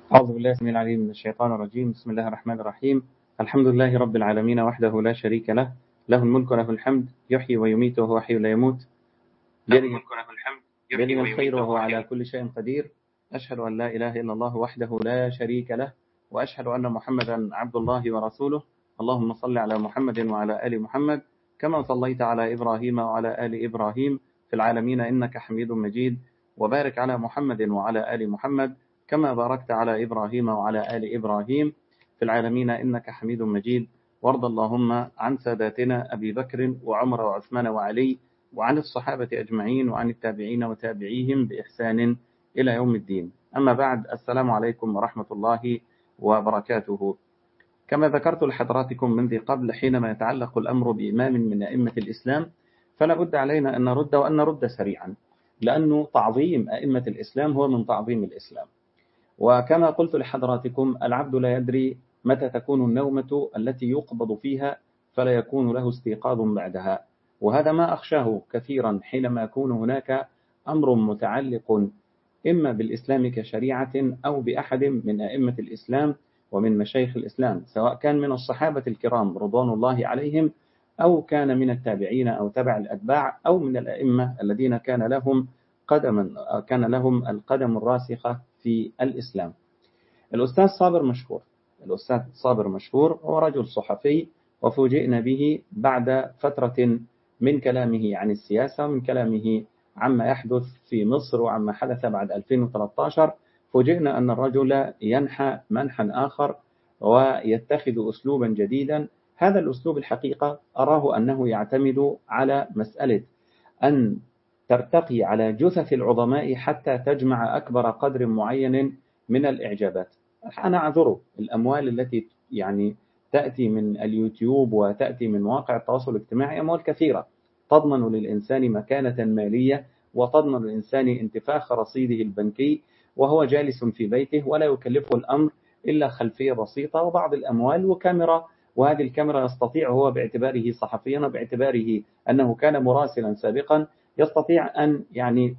أعوذ بالله السميع العليم من الشيطان الرجيم بسم الله الرحمن الرحيم الحمد لله رب العالمين وحده لا شريك له له الملك وله الحمد يحيي ويميت وهو حي لا يموت بيده بيده الخير وهو على كل شيء قدير أشهد أن لا إله إلا الله وحده لا شريك له وأشهد أن محمدا عبد الله ورسوله اللهم صل على محمد وعلى آل محمد كما صليت على إبراهيم وعلى آل إبراهيم في العالمين إنك حميد مجيد وبارك على محمد وعلى آل محمد كما باركت على إبراهيم وعلى آل إبراهيم في العالمين إنك حميد مجيد وارض اللهم عن ساداتنا أبي بكر وعمر وعثمان وعلي وعن الصحابة أجمعين وعن التابعين وتابعيهم بإحسان إلى يوم الدين أما بعد السلام عليكم ورحمة الله وبركاته كما ذكرت لحضراتكم من ذي قبل حينما يتعلق الأمر بإمام من أئمة الإسلام فلا بد علينا أن نرد وأن نرد سريعا لأنه تعظيم أئمة الإسلام هو من تعظيم الإسلام وكما قلت لحضراتكم العبد لا يدري متى تكون النومة التي يقبض فيها فلا يكون له استيقاظ بعدها وهذا ما أخشاه كثيرا حينما يكون هناك أمر متعلق إما بالإسلام كشريعة أو بأحد من أئمة الإسلام ومن مشايخ الإسلام سواء كان من الصحابة الكرام رضوان الله عليهم أو كان من التابعين أو تبع الأتباع أو من الأئمة الذين كان لهم قدما كان لهم القدم الراسخة في الإسلام الأستاذ صابر مشهور الأستاذ صابر مشهور هو رجل صحفي وفوجئنا به بعد فترة من كلامه عن السياسة ومن كلامه عما يحدث في مصر وعما حدث بعد 2013 فوجئنا أن الرجل ينحى منحا آخر ويتخذ أسلوبا جديدا هذا الأسلوب الحقيقة أراه أنه يعتمد على مسألة أن ترتقي على جثث العظماء حتى تجمع أكبر قدر معين من الإعجابات أنا أعذره الأموال التي يعني تأتي من اليوتيوب وتأتي من مواقع التواصل الاجتماعي أموال كثيرة تضمن للإنسان مكانة مالية وتضمن للإنسان انتفاخ رصيده البنكي وهو جالس في بيته ولا يكلفه الأمر إلا خلفية بسيطة وبعض الأموال وكاميرا وهذه الكاميرا يستطيع هو باعتباره صحفيا وباعتباره أنه كان مراسلا سابقا يستطيع أن يعني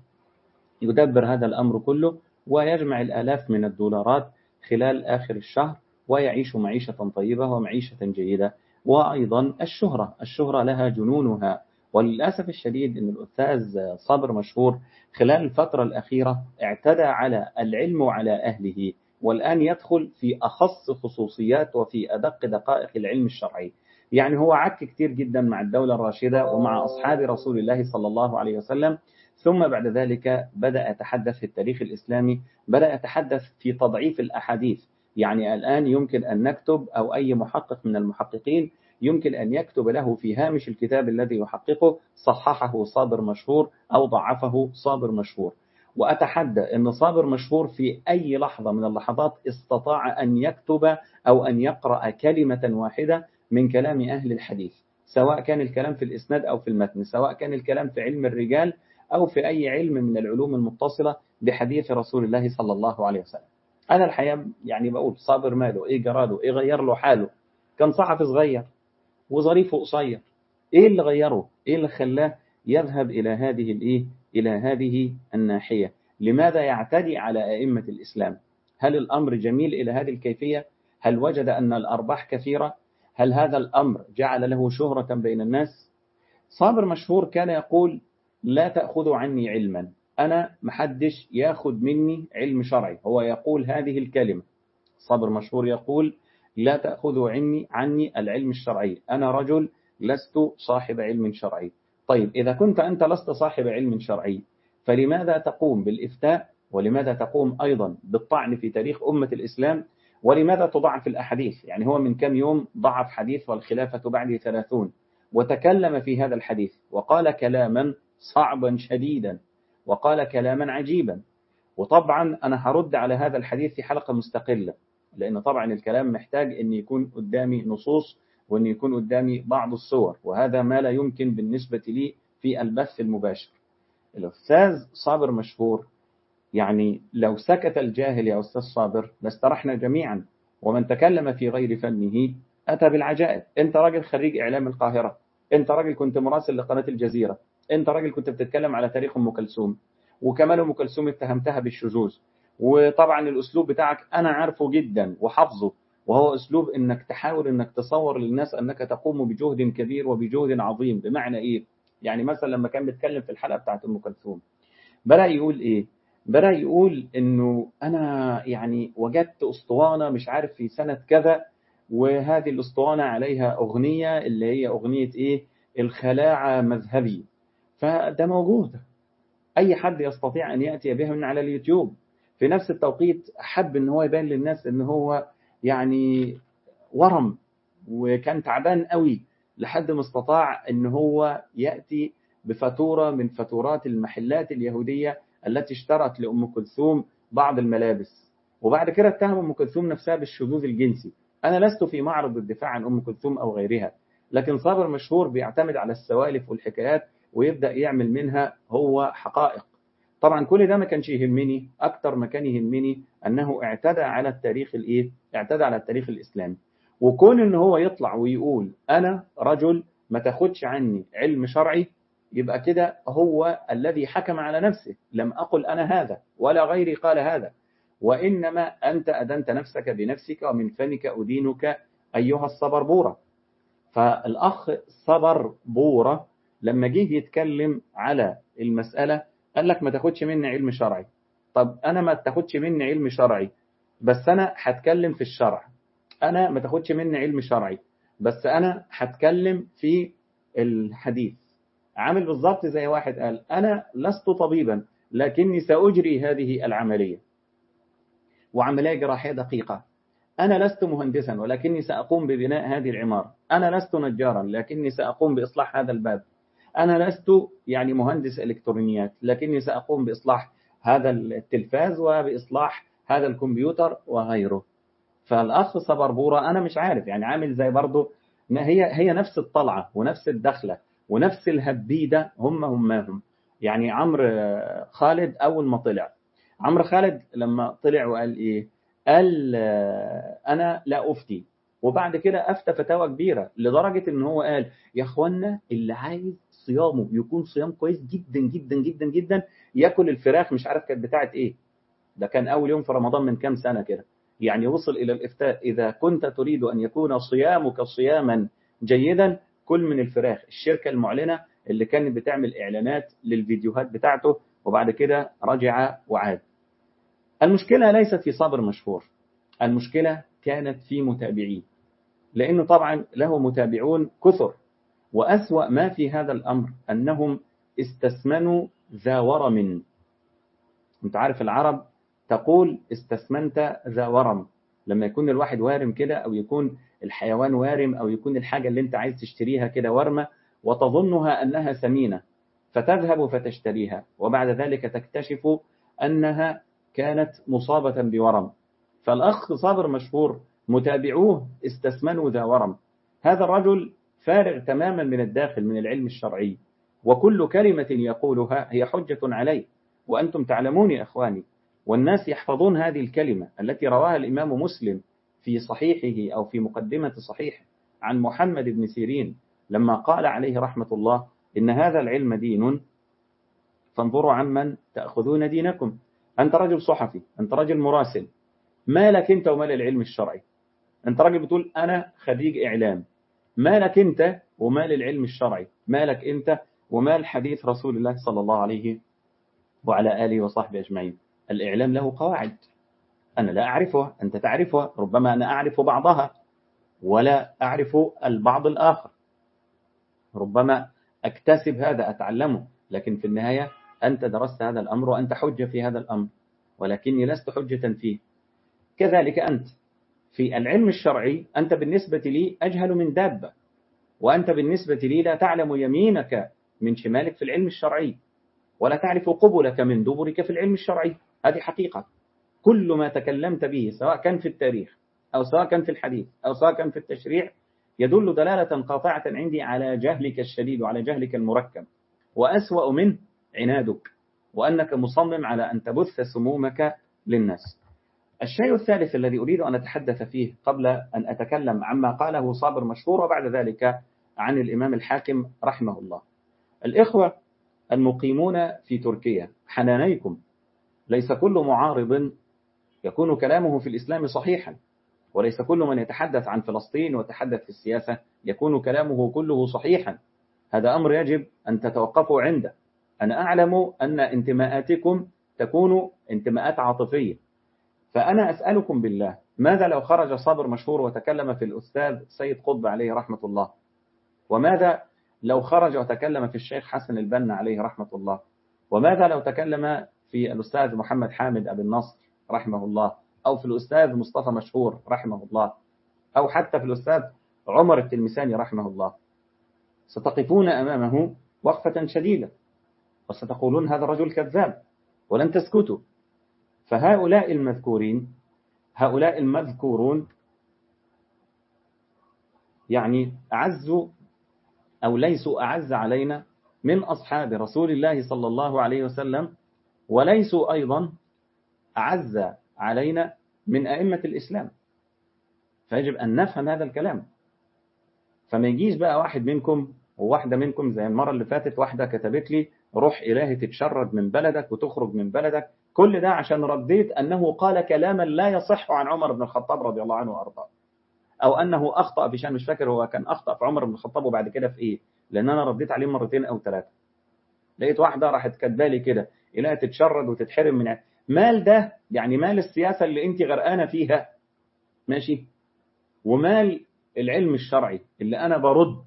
يدبر هذا الأمر كله ويجمع الآلاف من الدولارات خلال آخر الشهر ويعيش معيشة طيبة ومعيشة جيدة وأيضا الشهرة الشهرة لها جنونها وللأسف الشديد أن الأستاذ صابر مشهور خلال الفترة الأخيرة اعتدى على العلم وعلى أهله والآن يدخل في أخص خصوصيات وفي أدق دقائق العلم الشرعي يعني هو عك كتير جدا مع الدولة الراشدة ومع أصحاب رسول الله صلى الله عليه وسلم ثم بعد ذلك بدأ يتحدث في التاريخ الإسلامي بدأ يتحدث في تضعيف الأحاديث يعني الآن يمكن أن نكتب أو أي محقق من المحققين يمكن أن يكتب له في هامش الكتاب الذي يحققه صححه صابر مشهور أو ضعفه صابر مشهور وأتحدى أن صابر مشهور في أي لحظة من اللحظات استطاع أن يكتب أو أن يقرأ كلمة واحدة من كلام أهل الحديث سواء كان الكلام في الإسناد أو في المتن سواء كان الكلام في علم الرجال أو في أي علم من العلوم المتصلة بحديث رسول الله صلى الله عليه وسلم أنا الحقيقة يعني بقول صابر ماله إيه جراله إيه غير له حاله كان صحفي صغير وظريفه قصير إيه اللي غيره إيه اللي خلاه يذهب إلى هذه الإيه إلى هذه الناحية لماذا يعتدي على أئمة الإسلام هل الأمر جميل إلى هذه الكيفية هل وجد أن الأرباح كثيرة هل هذا الأمر جعل له شهرة بين الناس صابر مشهور كان يقول لا تأخذوا عني علما أنا محدش ياخد مني علم شرعي هو يقول هذه الكلمة صابر مشهور يقول لا تأخذوا عني عني العلم الشرعي أنا رجل لست صاحب علم شرعي طيب إذا كنت أنت لست صاحب علم شرعي فلماذا تقوم بالإفتاء ولماذا تقوم أيضا بالطعن في تاريخ أمة الإسلام ولماذا تضعف الأحاديث يعني هو من كم يوم ضعف حديث والخلافة بعد ثلاثون وتكلم في هذا الحديث وقال كلاما صعبا شديدا وقال كلاما عجيبا وطبعا أنا هرد على هذا الحديث في حلقة مستقلة لأن طبعا الكلام محتاج أن يكون قدامي نصوص وأن يكون قدامي بعض الصور وهذا ما لا يمكن بالنسبة لي في البث المباشر الأستاذ صابر مشهور يعني لو سكت الجاهل يا أستاذ صابر لاسترحنا جميعا ومن تكلم في غير فنه أتى بالعجائب أنت راجل خريج إعلام القاهرة أنت راجل كنت مراسل لقناة الجزيرة أنت راجل كنت بتتكلم على تاريخ أم كلثوم وكمان أم كلثوم اتهمتها بالشذوذ وطبعا الأسلوب بتاعك أنا عارفه جدا وحافظه وهو أسلوب أنك تحاول أنك تصور للناس أنك تقوم بجهد كبير وبجهد عظيم بمعنى إيه؟ يعني مثلا لما كان بيتكلم في الحلقة بتاعت أم كلثوم بدأ يقول إيه؟ بدأ يقول إنه أنا يعني وجدت أسطوانة مش عارف في سنة كذا وهذه الأسطوانة عليها أغنية اللي هي أغنية إيه؟ الخلاعة مذهبي فده موجود أي حد يستطيع أن يأتي بها من على اليوتيوب في نفس التوقيت حب ان هو يبان للناس ان هو يعني ورم وكان تعبان قوي لحد ما استطاع ان هو ياتي بفاتوره من فاتورات المحلات اليهوديه التي اشترت لام كلثوم بعض الملابس وبعد كده اتهم ام كلثوم نفسها بالشذوذ الجنسي انا لست في معرض الدفاع عن ام كلثوم او غيرها لكن صابر مشهور بيعتمد على السوالف والحكايات ويبدا يعمل منها هو حقائق طبعا كل ده ما كانش يهمني اكتر ما كان يهمني انه اعتدى على التاريخ الايه اعتدى على التاريخ الاسلامي وكون ان هو يطلع ويقول انا رجل ما تاخدش عني علم شرعي يبقى كده هو الذي حكم على نفسه لم اقل انا هذا ولا غيري قال هذا وانما انت ادنت نفسك بنفسك ومن فمك ادينك ايها الصبربوره فالاخ صبر بوره لما جه يتكلم على المساله قال لك ما تاخدش مني علم شرعي طب انا ما تاخدش مني علم شرعي بس انا هتكلم في الشرع انا ما تاخدش مني علم شرعي بس انا هتكلم في الحديث عامل بالظبط زي واحد قال انا لست طبيبا لكني ساجري هذه العمليه وعمليه جراحيه دقيقه انا لست مهندسا ولكني ساقوم ببناء هذه العماره انا لست نجارا لكني ساقوم باصلاح هذا الباب أنا لست يعني مهندس إلكترونيات لكني سأقوم بإصلاح هذا التلفاز وبإصلاح هذا الكمبيوتر وغيره فالأخ صبربورة أنا مش عارف يعني عامل زي برضه هي هي نفس الطلعة ونفس الدخلة ونفس الهبيدة هم هماهم يعني عمرو خالد أول ما طلع عمرو خالد لما طلع وقال إيه قال أنا لا أفتي وبعد كده أفتى فتاوى كبيرة لدرجة إن هو قال يا إخوانا اللي عايز صيامه يكون صيام كويس جدا جدا جدا جدا ياكل الفراخ مش عارف كانت بتاعت ايه ده كان اول يوم في رمضان من كام سنه كده يعني وصل الى الافتاء اذا كنت تريد ان يكون صيامك صياما جيدا كل من الفراخ الشركه المعلنه اللي كانت بتعمل اعلانات للفيديوهات بتاعته وبعد كده رجع وعاد المشكله ليست في صابر مشهور المشكله كانت في متابعيه لانه طبعا له متابعون كثر وأسوأ ما في هذا الأمر أنهم استثمنوا ذا ورم أنت عارف العرب تقول استثمنت ذا ورم لما يكون الواحد وارم كده أو يكون الحيوان وارم أو يكون الحاجة اللي أنت عايز تشتريها كده ورمة وتظنها أنها سمينة فتذهب فتشتريها وبعد ذلك تكتشف أنها كانت مصابة بورم فالأخ صابر مشهور متابعوه استثمنوا ذا ورم هذا الرجل فارغ تماما من الداخل من العلم الشرعي وكل كلمة يقولها هي حجة عليه وأنتم تعلمون يا أخواني والناس يحفظون هذه الكلمة التي رواها الإمام مسلم في صحيحه أو في مقدمة صحيحه عن محمد بن سيرين لما قال عليه رحمة الله إن هذا العلم دين فانظروا عمن تأخذون دينكم أنت رجل صحفي أنت رجل مراسل ما لك أنت وما للعلم الشرعي أنت راجل بتقول أنا خريج إعلام مالك أنت ومال العلم الشرعي مالك أنت ومال حديث رسول الله صلى الله عليه وعلى آله وصحبه أجمعين الإعلام له قواعد أنا لا أعرفها أنت تعرفها ربما أنا أعرف بعضها ولا أعرف البعض الآخر ربما أكتسب هذا أتعلمه لكن في النهاية أنت درست هذا الأمر وأنت حجة في هذا الأمر ولكني لست حجة فيه كذلك أنت في العلم الشرعي أنت بالنسبة لي أجهل من دابة وأنت بالنسبة لي لا تعلم يمينك من شمالك في العلم الشرعي ولا تعرف قبلك من دبرك في العلم الشرعي هذه حقيقة كل ما تكلمت به سواء كان في التاريخ أو سواء كان في الحديث أو سواء كان في التشريع يدل دلالة قاطعة عندي على جهلك الشديد وعلى جهلك المركب وأسوأ منه عنادك وأنك مصمم على أن تبث سمومك للناس الشيء الثالث الذي أريد أن أتحدث فيه قبل أن أتكلم عما قاله صابر مشهور وبعد ذلك عن الإمام الحاكم رحمه الله الإخوة المقيمون في تركيا حنانيكم ليس كل معارض يكون كلامه في الإسلام صحيحا وليس كل من يتحدث عن فلسطين ويتحدث في السياسة يكون كلامه كله صحيحا هذا أمر يجب أن تتوقفوا عنده أنا أعلم أن انتماءاتكم تكون انتماءات عاطفية فأنا أسألكم بالله ماذا لو خرج صابر مشهور وتكلم في الأستاذ سيد قطب عليه رحمة الله وماذا لو خرج وتكلم في الشيخ حسن البنا عليه رحمة الله وماذا لو تكلم في الأستاذ محمد حامد أبي النصر رحمه الله أو في الأستاذ مصطفى مشهور رحمه الله أو حتى في الأستاذ عمر التلمساني رحمه الله ستقفون أمامه وقفة شديدة وستقولون هذا الرجل كذاب ولن تسكتوا فهؤلاء المذكورين هؤلاء المذكورون يعني أعزوا أو ليسوا أعز علينا من أصحاب رسول الله صلى الله عليه وسلم وليسوا أيضا أعز علينا من أئمة الإسلام فيجب أن نفهم هذا الكلام فما يجيش بقى واحد منكم وواحدة منكم زي المرة اللي فاتت واحدة كتبت لي روح إلهي تتشرد من بلدك وتخرج من بلدك كل ده عشان رديت أنه قال كلاما لا يصح عن عمر بن الخطاب رضي الله عنه وأرضاه أو أنه أخطأ بشان مش فاكر هو كان أخطأ في عمر بن الخطاب وبعد كده في إيه لأن أنا رديت عليه مرتين أو ثلاثة لقيت واحدة راحت كاتبالي كده إلهي تتشرد وتتحرم من مال ده يعني مال السياسة اللي أنت غرقانة فيها ماشي ومال العلم الشرعي اللي أنا برد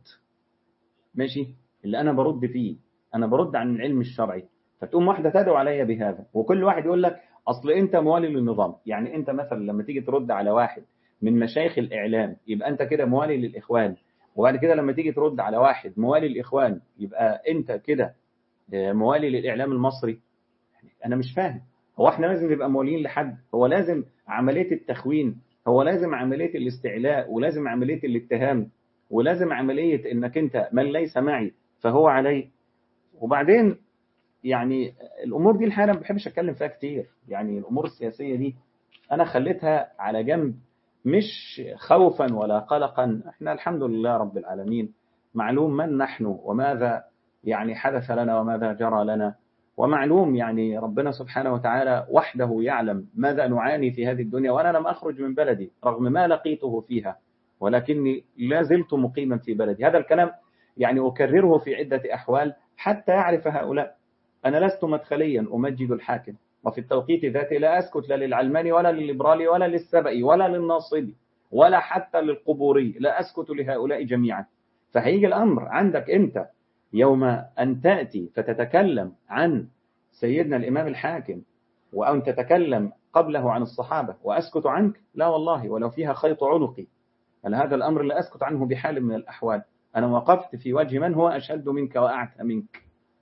ماشي اللي أنا برد فيه أنا برد عن العلم الشرعي فتقوم واحدة تدعو عليا بهذا وكل واحد يقول لك أصل أنت موالي للنظام يعني أنت مثلا لما تيجي ترد على واحد من مشايخ الإعلام يبقى أنت كده موالي للإخوان وبعد كده لما تيجي ترد على واحد موالي للإخوان يبقى أنت كده موالي للإعلام المصري أنا مش فاهم هو احنا لازم نبقى موالين لحد هو لازم عملية التخوين هو لازم عملية الاستعلاء ولازم عملية الاتهام ولازم عملية انك انت من ليس معي فهو علي وبعدين يعني الامور دي الحقيقه ما بحبش اتكلم فيها كتير يعني الامور السياسيه دي انا خليتها على جنب مش خوفا ولا قلقا احنا الحمد لله رب العالمين معلوم من نحن وماذا يعني حدث لنا وماذا جرى لنا ومعلوم يعني ربنا سبحانه وتعالى وحده يعلم ماذا نعاني في هذه الدنيا وأنا لم أخرج من بلدي رغم ما لقيته فيها ولكني لا زلت مقيما في بلدي هذا الكلام يعني أكرره في عدة أحوال حتى يعرف هؤلاء أنا لست مدخليا أمجد الحاكم وفي التوقيت ذاته لا أسكت لا للعلماني ولا للليبرالي ولا للسبئي ولا للناصبي ولا حتى للقبوري لا أسكت لهؤلاء جميعا فهيجي الأمر عندك أنت يوم أن تأتي فتتكلم عن سيدنا الإمام الحاكم وأن تتكلم قبله عن الصحابة وأسكت عنك لا والله ولو فيها خيط عنقي أنا هذا الأمر لا أسكت عنه بحال من الأحوال أنا وقفت في وجه من هو أشد منك وأعتى منك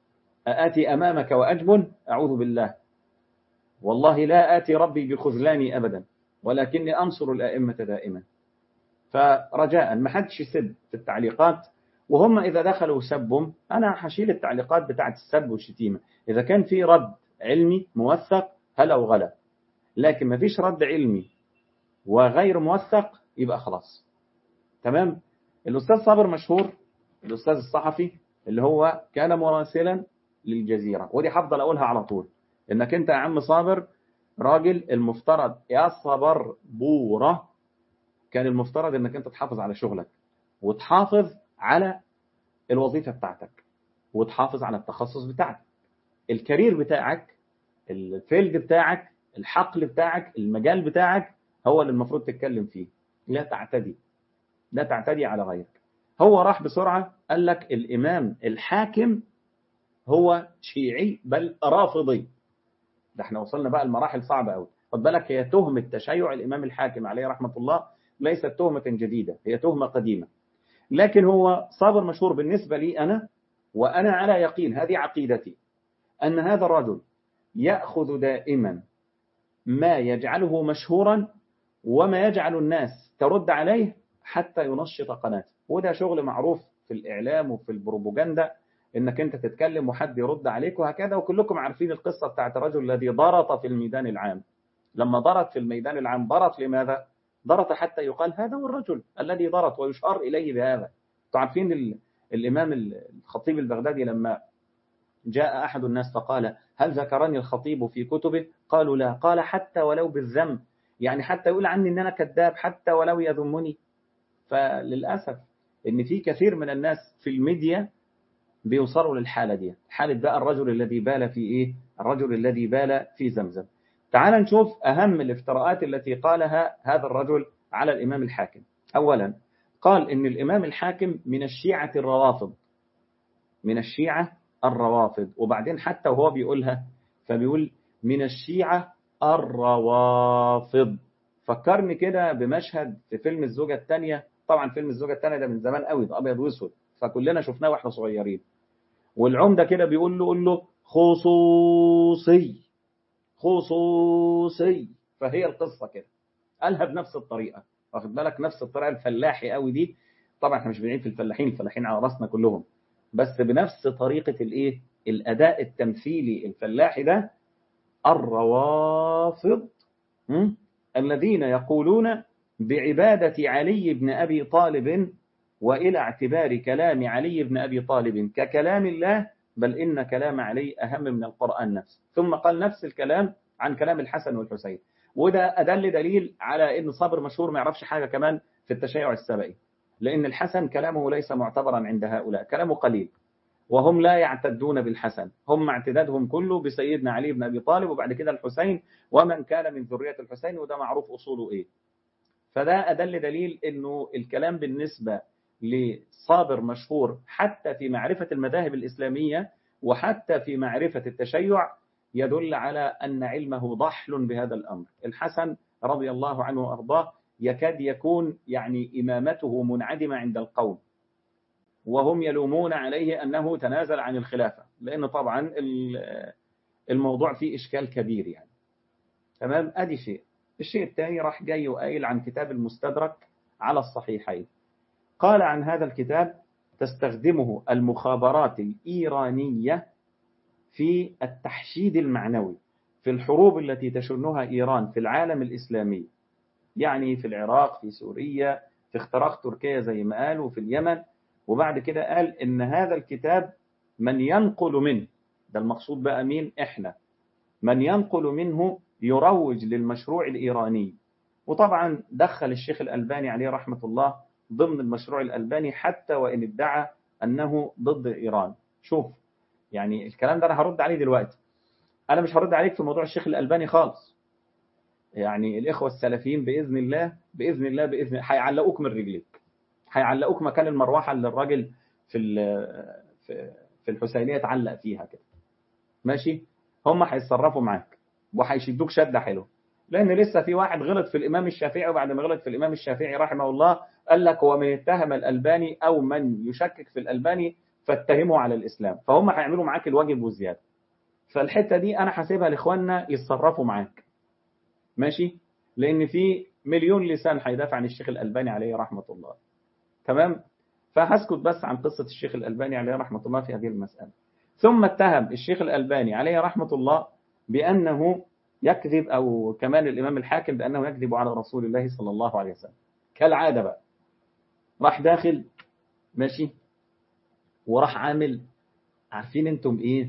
أآتي أمامك وأجبن أعوذ بالله والله لا آتي ربي بخذلاني أبدا ولكني أنصر الأئمة دائما فرجاء ما حدش يسب في التعليقات وهم إذا دخلوا سبهم أنا هشيل التعليقات بتاعت السب والشتيمة إذا كان في رد علمي موثق هلا وغلا لكن ما فيش رد علمي وغير موثق يبقى خلاص تمام الأستاذ صابر مشهور الأستاذ الصحفي اللي هو كان مراسلا للجزيرة ودي هفضل أقولها على طول إنك أنت يا عم صابر راجل المفترض يا صبر بورة كان المفترض إنك أنت تحافظ على شغلك وتحافظ على الوظيفة بتاعتك وتحافظ على التخصص بتاعك الكارير بتاعك الفيلد بتاعك الحقل بتاعك المجال بتاعك هو اللي المفروض تتكلم فيه لا تعتدي لا تعتدي على غيرك هو راح بسرعة قال لك الإمام الحاكم هو شيعي بل رافضي ده احنا وصلنا بقى لمراحل صعبة قوي خد بالك هي تهمة تشيع الإمام الحاكم عليه رحمة الله ليست تهمة جديدة هي تهمة قديمة لكن هو صابر مشهور بالنسبة لي أنا وأنا على يقين هذه عقيدتي أن هذا الرجل يأخذ دائما ما يجعله مشهورا وما يجعل الناس ترد عليه حتى ينشط قناته وده شغل معروف في الإعلام وفي البروباجندا انك انت تتكلم وحد يرد عليك وهكذا وكلكم عارفين القصة بتاعت الرجل الذي ضرط في الميدان العام لما ضرط في الميدان العام ضرط لماذا؟ ضرط حتى يقال هذا هو الرجل الذي ضرط ويشار إليه بهذا انتوا عارفين الإمام الخطيب البغدادي لما جاء أحد الناس فقال هل ذكرني الخطيب في كتبه قالوا لا قال حتى ولو بالذم يعني حتى يقول عني أن أنا كذاب حتى ولو يذمني فللأسف ان في كثير من الناس في الميديا بيوصلوا للحالة دي حالة بقى الرجل الذي بال في ايه الرجل الذي بال في زمزم تعال نشوف اهم الافتراءات التي قالها هذا الرجل على الامام الحاكم اولا قال ان الامام الحاكم من الشيعة الروافض من الشيعة الروافض وبعدين حتى وهو بيقولها فبيقول من الشيعة الروافض فكرني كده بمشهد في فيلم الزوجة الثانية طبعا فيلم الزوجة الثانية ده من زمان قوي ده أبيض وأسود فكلنا شفناه واحنا صغيرين والعمدة كده بيقول له قول له خصوصي خصوصي فهي القصة كده قالها بنفس الطريقة واخد بالك نفس الطريقة الفلاحي قوي دي طبعا احنا مش بنعيد في الفلاحين الفلاحين على راسنا كلهم بس بنفس طريقة الايه الأداء التمثيلي الفلاحي ده الروافض الذين يقولون بعبادة علي بن أبي طالب وإلى اعتبار كلام علي بن أبي طالب ككلام الله بل إن كلام علي أهم من القرآن نفسه ثم قال نفس الكلام عن كلام الحسن والحسين وده أدل دليل على إن صابر مشهور ما يعرفش حاجة كمان في التشيع السبعي لأن الحسن كلامه ليس معتبرا عند هؤلاء كلامه قليل وهم لا يعتدون بالحسن هم اعتدادهم كله بسيدنا علي بن أبي طالب وبعد كده الحسين ومن كان من ذرية الحسين وده معروف أصوله إيه فده أدل دليل أنه الكلام بالنسبة لصابر مشهور حتى في معرفة المذاهب الإسلامية وحتى في معرفة التشيع يدل على أن علمه ضحل بهذا الأمر الحسن رضي الله عنه وأرضاه يكاد يكون يعني إمامته منعدمة عند القوم وهم يلومون عليه أنه تنازل عن الخلافة لأن طبعا الموضوع فيه إشكال كبير يعني تمام أدي شيء الشيء الثاني راح جاي وقايل عن كتاب المستدرك على الصحيحين قال عن هذا الكتاب تستخدمه المخابرات الإيرانية في التحشيد المعنوي في الحروب التي تشنها إيران في العالم الإسلامي يعني في العراق في سوريا في اختراق تركيا زي ما قال وفي اليمن وبعد كده قال إن هذا الكتاب من ينقل منه ده المقصود بقى مين إحنا من ينقل منه يروج للمشروع الإيراني وطبعا دخل الشيخ الألباني عليه رحمة الله ضمن المشروع الألباني حتى وإن ادعى أنه ضد إيران شوف يعني الكلام ده أنا هرد عليه دلوقتي أنا مش هرد عليك في موضوع الشيخ الألباني خالص يعني الإخوة السلفيين بإذن الله بإذن الله بإذن الله هيعلقوك من رجليك هيعلقوك مكان المروحة اللي الراجل في في الحسينية اتعلق فيها كده ماشي هم هيتصرفوا معاك وهيشدوك شده حلوه لان لسه في واحد غلط في الامام الشافعي وبعد ما غلط في الامام الشافعي رحمه الله قال لك هو من اتهم الالباني او من يشكك في الالباني فاتهمه على الاسلام فهم هيعملوا معاك الواجب والزياده فالحته دي انا حاسبها لاخواننا يتصرفوا معاك ماشي لان في مليون لسان هيدافع عن الشيخ الالباني عليه رحمه الله تمام فهسكت بس عن قصه الشيخ الالباني عليه رحمه الله في هذه المساله ثم اتهم الشيخ الالباني عليه رحمه الله بأنه يكذب أو كمان الإمام الحاكم بأنه يكذب على رسول الله صلى الله عليه وسلم كالعادة بقى راح داخل ماشي وراح عامل عارفين انتم ايه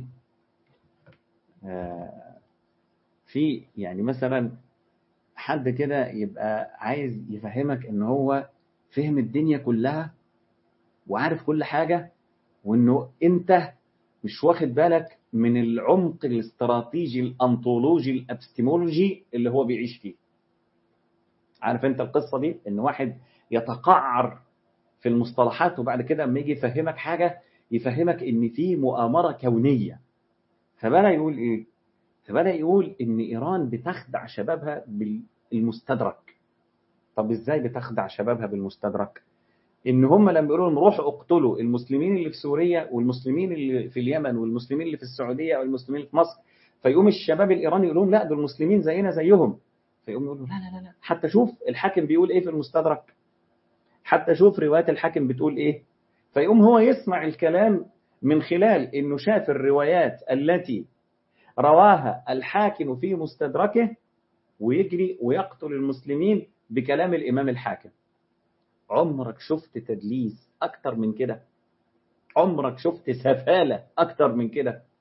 آه في يعني مثلا حد كده يبقى عايز يفهمك ان هو فهم الدنيا كلها وعارف كل حاجة وانه انت مش واخد بالك من العمق الاستراتيجي الانطولوجي الابستيمولوجي اللي هو بيعيش فيه عارف انت القصة دي ان واحد يتقعر في المصطلحات وبعد كده لما يجي يفهمك حاجة يفهمك ان في مؤامرة كونية فبدأ يقول ايه فبدأ يقول ان ايران بتخدع شبابها بالمستدرك طب ازاي بتخدع شبابها بالمستدرك ان هم لما يقولوا لهم روحوا اقتلوا المسلمين اللي في سوريا والمسلمين اللي في اليمن والمسلمين اللي في السعوديه والمسلمين اللي في مصر فيقوم الشباب الايراني يقول لهم لا دول المسلمين زينا زيهم فيقوم يقولوا لا لا لا لا حتى شوف الحاكم بيقول ايه في المستدرك حتى شوف روايات الحاكم بتقول ايه فيقوم هو يسمع الكلام من خلال انه شاف الروايات التي رواها الحاكم في مستدركه ويجري ويقتل المسلمين بكلام الامام الحاكم عمرك شفت تدليس أكتر من كده عمرك شفت سفالة أكتر من كده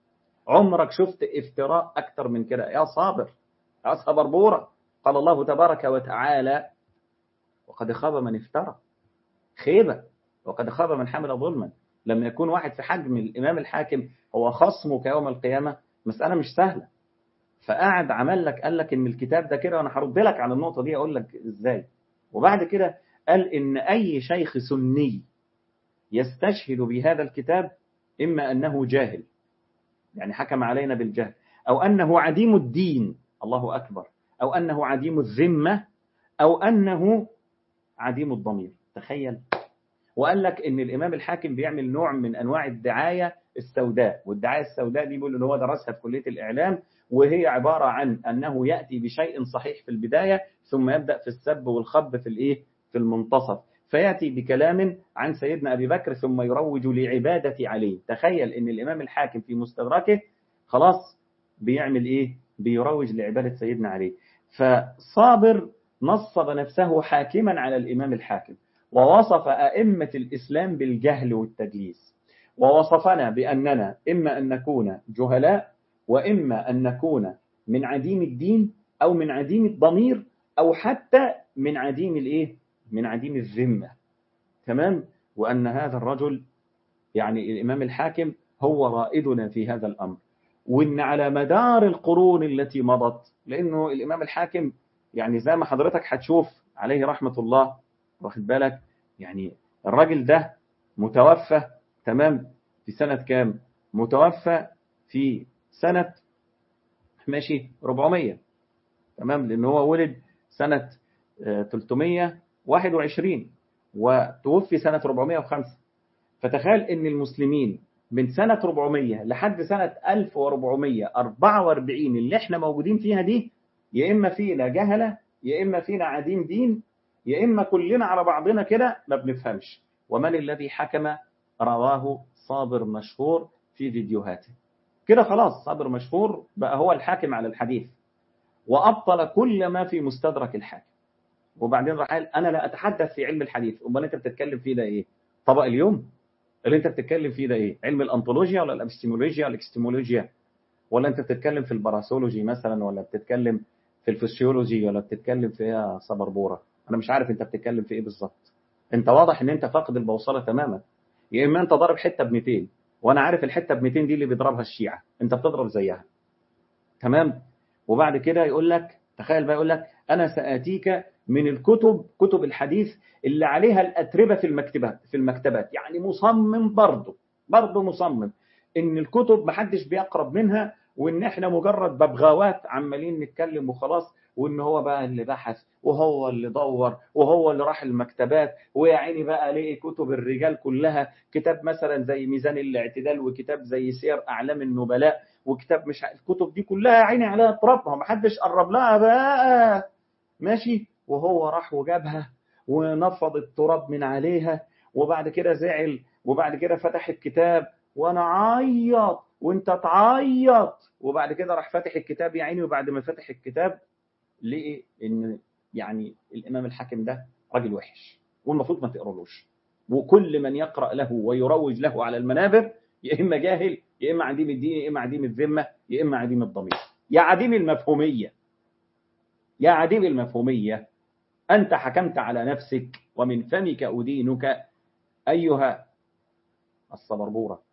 عمرك شفت افتراء أكتر من كده يا صابر يا صبربورة قال الله تبارك وتعالى وقد خاب من افترى خيبة وقد خاب من حمل ظلما لما يكون واحد في حجم الإمام الحاكم هو خصمك يوم القيامة مسألة مش سهلة فقعد عمل لك قال لك ان الكتاب ده كده وانا هرد لك على النقطة دي اقول لك ازاي وبعد كده قال ان اي شيخ سني يستشهد بهذا الكتاب اما انه جاهل يعني حكم علينا بالجهل او انه عديم الدين الله اكبر او انه عديم الذمة او انه عديم الضمير تخيل وقال لك ان الامام الحاكم بيعمل نوع من انواع الدعايه السوداء والدعايه السوداء دي بيقول ان هو درسها في كليه الاعلام وهي عباره عن انه ياتي بشيء صحيح في البدايه ثم يبدا في السب والخب في الايه في المنتصف فياتي بكلام عن سيدنا ابي بكر ثم يروج لعباده عليه تخيل ان الامام الحاكم في مستدركه خلاص بيعمل ايه بيروج لعباده سيدنا علي فصابر نصب نفسه حاكما على الامام الحاكم ووصف أئمة الإسلام بالجهل والتدليس ووصفنا بأننا إما أن نكون جهلاء وإما أن نكون من عديم الدين أو من عديم الضمير أو حتى من عديم الإيه؟ من عديم الذمة تمام وأن هذا الرجل يعني الإمام الحاكم هو رائدنا في هذا الأمر وإن على مدار القرون التي مضت لأنه الإمام الحاكم يعني زي ما حضرتك هتشوف عليه رحمة الله واخد بالك يعني الراجل ده متوفى تمام في سنة كام متوفى في سنة ماشي 400 تمام لأن هو ولد سنة 321 وتوفي سنة 405 فتخيل ان المسلمين من سنة 400 لحد سنة 1444 اللي احنا موجودين فيها دي يا إما فينا جهلة يا إما فينا عديم دين يا إما كلنا على بعضنا كده ما بنفهمش ومن الذي حكم رواه صابر مشهور في فيديوهاته كده خلاص صابر مشهور بقى هو الحاكم على الحديث وأبطل كل ما في مستدرك الحاكم وبعدين راح قال أنا لا أتحدث في علم الحديث أمال أنت بتتكلم فيه ده إيه طبق اليوم اللي أنت بتتكلم فيه ده إيه علم الأنطولوجيا ولا الأبستيمولوجيا ولا الإكستيمولوجيا ولا أنت بتتكلم في الباراسولوجي مثلا ولا بتتكلم في الفسيولوجي ولا بتتكلم في إيه صبربورة انا مش عارف انت بتتكلم في ايه بالظبط انت واضح ان انت فاقد البوصله تماما يا اما انت ضارب حته ب 200 وانا عارف الحته ب 200 دي اللي بيضربها الشيعه انت بتضرب زيها تمام وبعد كده يقول لك تخيل بقى يقول لك انا ساتيك من الكتب كتب الحديث اللي عليها الاتربه في المكتبات في المكتبات يعني مصمم برضه برضه مصمم ان الكتب محدش بيقرب منها وان احنا مجرد ببغاوات عمالين نتكلم وخلاص وان هو بقى اللي بحث وهو اللي دور وهو اللي راح المكتبات ويا عيني بقى ليه كتب الرجال كلها كتاب مثلا زي ميزان الاعتدال وكتاب زي سير اعلام النبلاء وكتاب مش الكتب دي كلها يا عيني عليها تراب ما حدش قرب لها بقى ماشي وهو راح وجابها ونفض التراب من عليها وبعد كده زعل وبعد كده فتح الكتاب وانا عيط وانت تعيط وبعد كده راح فاتح الكتاب يا عيني وبعد ما فتح الكتاب لقي ان يعني الامام الحاكم ده راجل وحش والمفروض ما تقرالوش وكل من يقرا له ويروج له على المنابر يا اما جاهل يا اما عديم الدين يا اما عديم الذمه يا اما عديم الضمير يا عديم المفهوميه يا عديم المفهوميه انت حكمت على نفسك ومن فمك ادينك ايها الصبربوره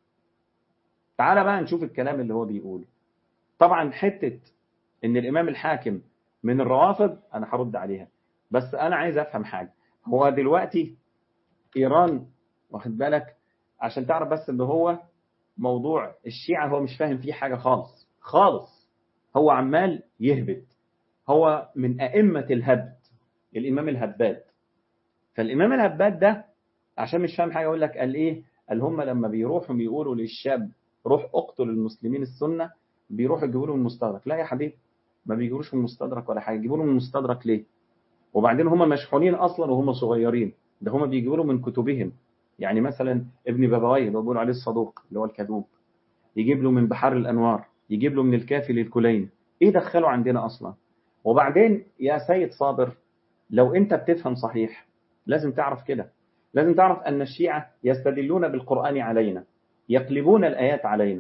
تعال بقى نشوف الكلام اللي هو بيقوله طبعا حته ان الامام الحاكم من الروافض انا هرد عليها بس انا عايز افهم حاجه هو دلوقتي ايران واخد بالك عشان تعرف بس ان هو موضوع الشيعة هو مش فاهم فيه حاجة خالص خالص هو عمال يهبط هو من أئمة الهبد الإمام الهباد فالإمام الهباد ده عشان مش فاهم حاجة أقول لك قال إيه قال هم لما بيروحوا بيقولوا للشاب روح اقتل المسلمين السنة بيروحوا يجيبوا له المستدرك لا يا حبيبي ما بيجيبوش من المستدرك ولا حاجة يجيبوا له من المستدرك ليه وبعدين هم مشحونين أصلا وهم صغيرين ده هم بيجيبوا له من كتبهم يعني مثلا ابن بابويه اللي هو بيقولوا عليه الصدوق اللي هو الكذوب يجيب له من بحار الأنوار يجيب له من الكافي للكلين ايه دخله عندنا أصلا وبعدين يا سيد صابر لو انت بتفهم صحيح لازم تعرف كده لازم تعرف أن الشيعة يستدلون بالقرآن علينا يقلبون الآيات علينا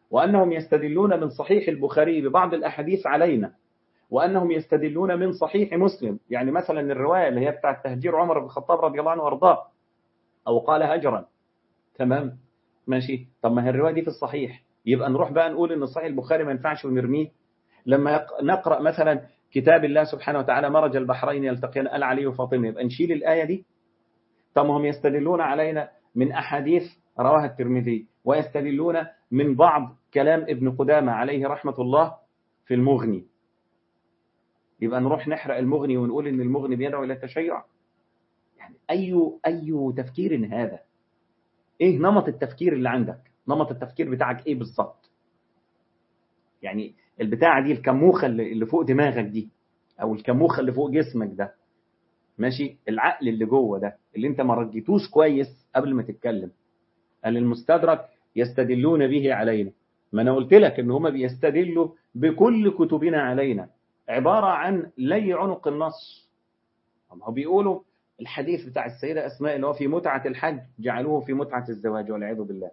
وأنهم يستدلون من صحيح البخاري ببعض الأحاديث علينا وأنهم يستدلون من صحيح مسلم يعني مثلا الرواية اللي هي بتاعت تهجير عمر بن الخطاب رضي الله عنه وارضاه أو قال هجرا تمام ماشي طب ما هي الرواية دي في الصحيح يبقى نروح بقى نقول ان صحيح البخاري ما ينفعش ونرميه لما نقرأ مثلا كتاب الله سبحانه وتعالى مرج البحرين يلتقيان قال علي وفاطمة يبقى نشيل الآية دي طب هم يستدلون علينا من أحاديث رواها الترمذي ويستدلون من بعض كلام ابن قدامة عليه رحمة الله في المغني يبقى نروح نحرق المغني ونقول ان المغني بيدعو الى التشيع يعني اي اي تفكير هذا ايه نمط التفكير اللي عندك نمط التفكير بتاعك ايه بالظبط يعني البتاعه دي الكموخه اللي فوق دماغك دي او الكموخه اللي فوق جسمك ده ماشي العقل اللي جوه ده اللي انت ما رجيتوش كويس قبل ما تتكلم قال المستدرك يستدلون به علينا ما انا قلت لك ان هم بيستدلوا بكل كتبنا علينا عبارة عن لي عنق النص هم بيقولوا الحديث بتاع السيدة أسماء اللي هو في متعة الحج جعلوه في متعة الزواج والعياذ بالله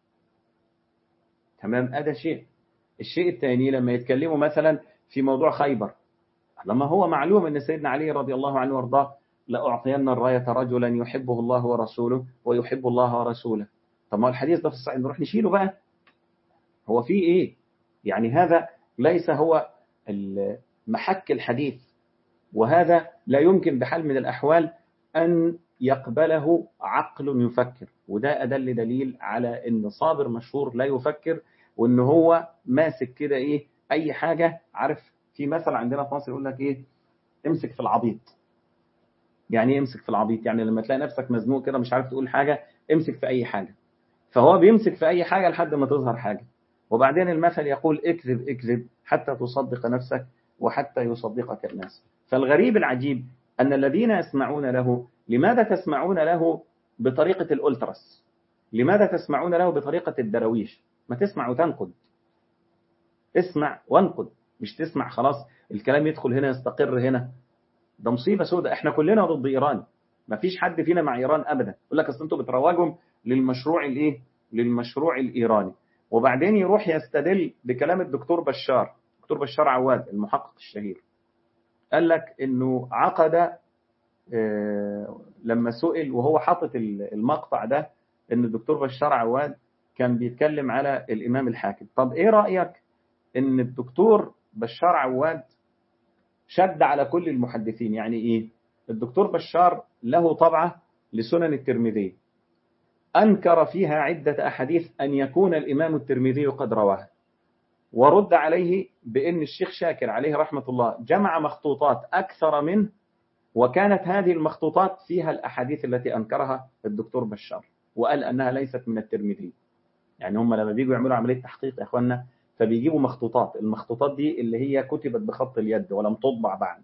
تمام هذا شيء الشيء الثاني لما يتكلموا مثلا في موضوع خيبر لما هو معلوم أن سيدنا علي رضي الله عنه وارضاه لأعطين الراية رجلا يحبه الله ورسوله ويحب الله ورسوله طب ما الحديث ده في الصحيح نروح نشيله بقى هو في ايه يعني هذا ليس هو محك الحديث وهذا لا يمكن بحال من الأحوال أن يقبله عقل يفكر وده أدل دليل على أن صابر مشهور لا يفكر وأن هو ماسك كده إيه أي حاجة عارف في مثل عندنا في مصر يقول لك إيه امسك في العبيط يعني ايه امسك في العبيط يعني لما تلاقي نفسك مزنوق كده مش عارف تقول حاجة امسك في أي حاجة فهو بيمسك في أي حاجة لحد ما تظهر حاجة وبعدين المثل يقول اكذب اكذب حتى تصدق نفسك وحتى يصدقك الناس فالغريب العجيب أن الذين يسمعون له لماذا تسمعون له بطريقة الألترس لماذا تسمعون له بطريقة الدرويش ما تسمع وتنقد اسمع وانقد مش تسمع خلاص الكلام يدخل هنا يستقر هنا ده مصيبة سوداء احنا كلنا ضد إيران ما فيش حد فينا مع إيران أبدا يقول لك أصل أنتوا بتروجوا للمشروع الإيه للمشروع الإيراني وبعدين يروح يستدل بكلام الدكتور بشار دكتور بشار عواد المحقق الشهير قال لك انه عقد لما سئل وهو حاطط المقطع ده ان الدكتور بشار عواد كان بيتكلم على الامام الحاكم طب ايه رايك ان الدكتور بشار عواد شد على كل المحدثين يعني ايه الدكتور بشار له طبعه لسنن الترمذي انكر فيها عده احاديث ان يكون الامام الترمذي قد رواها ورد عليه بأن الشيخ شاكر عليه رحمة الله جمع مخطوطات أكثر منه وكانت هذه المخطوطات فيها الأحاديث التي أنكرها الدكتور بشار وقال أنها ليست من الترمذي يعني هم لما بيجوا يعملوا عملية تحقيق يا أخوانا فبيجيبوا مخطوطات المخطوطات دي اللي هي كتبت بخط اليد ولم تطبع بعد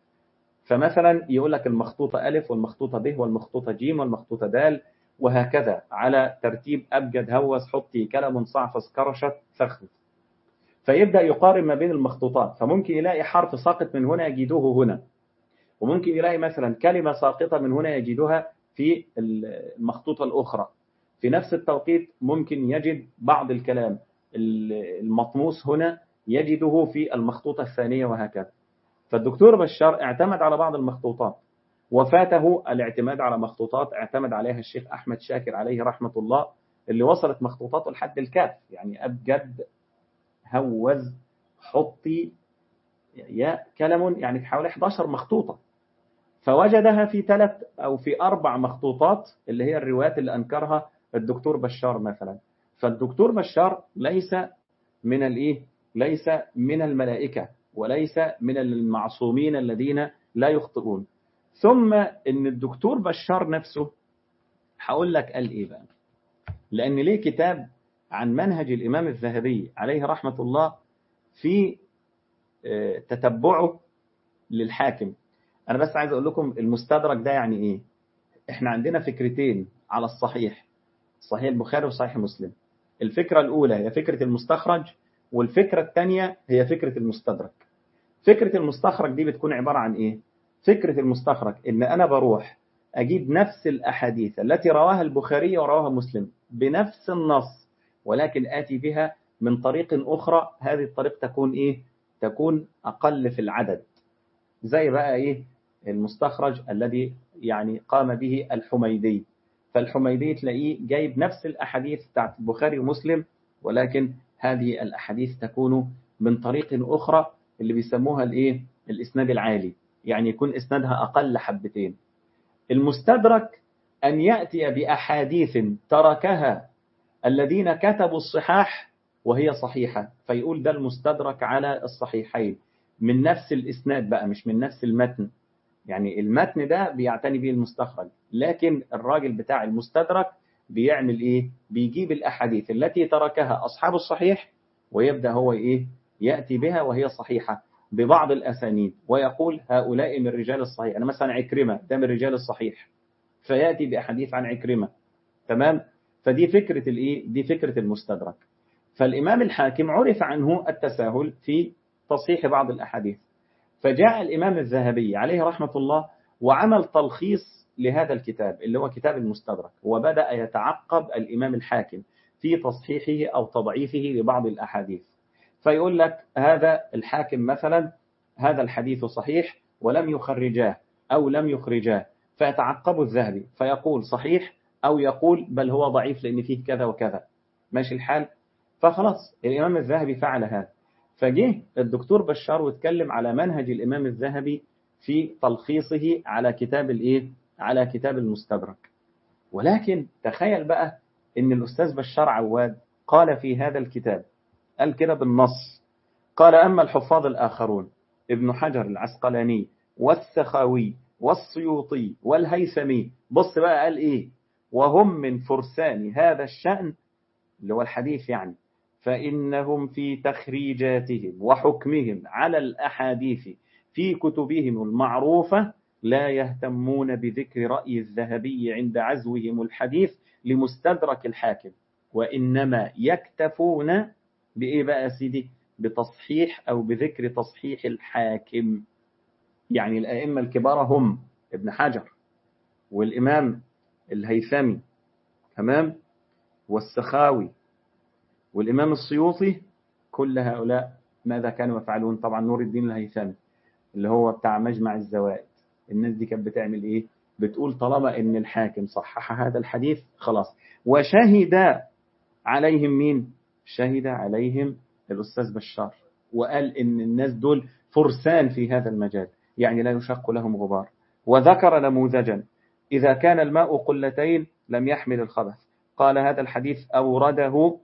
فمثلا يقول لك المخطوطة ألف والمخطوطة ب والمخطوطة ج والمخطوطة د وهكذا على ترتيب أبجد هوس حطي كلم صعفص كرشت فخذ فيبدأ يقارن ما بين المخطوطات فممكن يلاقي حرف ساقط من هنا يجدوه هنا وممكن يلاقي مثلا كلمة ساقطة من هنا يجدها في المخطوطة الأخرى في نفس التوقيت ممكن يجد بعض الكلام المطموس هنا يجده في المخطوطة الثانية وهكذا فالدكتور بشار اعتمد على بعض المخطوطات وفاته الاعتماد على مخطوطات اعتمد عليها الشيخ أحمد شاكر عليه رحمة الله اللي وصلت مخطوطاته لحد الكاف يعني أبجد هوز حطي يا كلم يعني في حوالي 11 مخطوطة فوجدها في ثلاث أو في أربع مخطوطات اللي هي الروايات اللي أنكرها الدكتور بشار مثلا فالدكتور بشار ليس من الإيه ليس من الملائكة وليس من المعصومين الذين لا يخطئون ثم ان الدكتور بشار نفسه هقول لك قال ايه بقى لان ليه كتاب عن منهج الامام الذهبي عليه رحمه الله في تتبعه للحاكم انا بس عايز اقول لكم المستدرك ده يعني ايه احنا عندنا فكرتين على الصحيح صحيح البخاري وصحيح مسلم الفكره الاولى هي فكره المستخرج والفكره الثانيه هي فكره المستدرك فكره المستخرج دي بتكون عباره عن ايه فكرة المستخرج إن أنا بروح أجيب نفس الأحاديث التي رواها البخاري ورواها مسلم بنفس النص ولكن آتي بها من طريق أخرى هذه الطريق تكون إيه تكون أقل في العدد زي بقى إيه المستخرج الذي يعني قام به الحميدي فالحميدي تلاقيه جايب نفس الأحاديث بتاعت البخاري ومسلم ولكن هذه الأحاديث تكون من طريق أخرى اللي بيسموها الإيه الإسناد العالي يعني يكون إسنادها أقل حبتين المستدرك أن يأتي بأحاديث تركها الذين كتبوا الصحاح وهي صحيحة فيقول ده المستدرك على الصحيحين من نفس الإسناد بقى مش من نفس المتن يعني المتن ده بيعتني به المستخرج لكن الراجل بتاع المستدرك بيعمل إيه بيجيب الأحاديث التي تركها أصحاب الصحيح ويبدأ هو إيه يأتي بها وهي صحيحة ببعض الأسانيد ويقول هؤلاء من رجال الصحيح أنا مثلا عكرمة ده من رجال الصحيح فيأتي بأحاديث عن عكرمة تمام فدي فكرة الإيه دي فكرة المستدرك فالإمام الحاكم عرف عنه التساهل في تصحيح بعض الأحاديث فجاء الإمام الذهبي عليه رحمة الله وعمل تلخيص لهذا الكتاب اللي هو كتاب المستدرك وبدأ يتعقب الإمام الحاكم في تصحيحه أو تضعيفه لبعض الأحاديث فيقول لك هذا الحاكم مثلا هذا الحديث صحيح ولم يخرجاه أو لم يخرجاه فيتعقب الذهبي فيقول صحيح أو يقول بل هو ضعيف لأن فيه كذا وكذا ماشي الحال فخلاص الإمام الذهبي فعل هذا فجه الدكتور بشار واتكلم على منهج الإمام الذهبي في تلخيصه على كتاب الإيه؟ على كتاب المستدرك ولكن تخيل بقى إن الأستاذ بشار عواد قال في هذا الكتاب قال كده بالنص قال أما الحفاظ الآخرون ابن حجر العسقلاني والسخاوي والسيوطي والهيثمي بص بقى قال إيه وهم من فرسان هذا الشأن اللي هو الحديث يعني فإنهم في تخريجاتهم وحكمهم على الأحاديث في كتبهم المعروفة لا يهتمون بذكر رأي الذهبي عند عزوهم الحديث لمستدرك الحاكم وإنما يكتفون بإيه بقى سيدي بتصحيح أو بذكر تصحيح الحاكم يعني الأئمة الكبار هم ابن حجر والإمام الهيثمي تمام والسخاوي والإمام السيوطي كل هؤلاء ماذا كانوا يفعلون طبعا نور الدين الهيثمي اللي هو بتاع مجمع الزوائد الناس دي كانت بتعمل ايه بتقول طالما ان الحاكم صحح هذا الحديث خلاص وشهد عليهم مين شهد عليهم الأستاذ بشار وقال ان الناس دول فرسان في هذا المجال يعني لا يشق لهم غبار وذكر نموذجا إذا كان الماء قلتين لم يحمل الخبث قال هذا الحديث أورده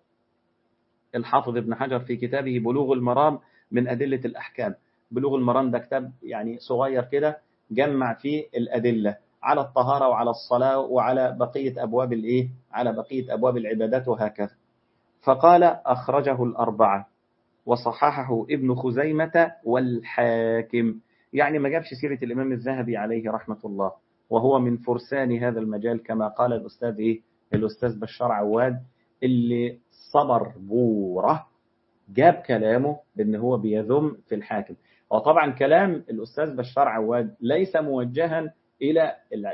الحافظ ابن حجر في كتابه بلوغ المرام من أدلة الأحكام بلوغ المرام ده كتاب يعني صغير كده جمع فيه الأدلة على الطهارة وعلى الصلاة وعلى بقية أبواب الإيه على بقية أبواب العبادات وهكذا فقال أخرجه الأربعة وصححه ابن خزيمة والحاكم يعني ما جابش سيرة الإمام الذهبي عليه رحمة الله وهو من فرسان هذا المجال كما قال الأستاذ إيه الأستاذ بشار عواد اللي صبر بورة جاب كلامه بأن هو بيذم في الحاكم وطبعا كلام الأستاذ بشار عواد ليس موجها إلى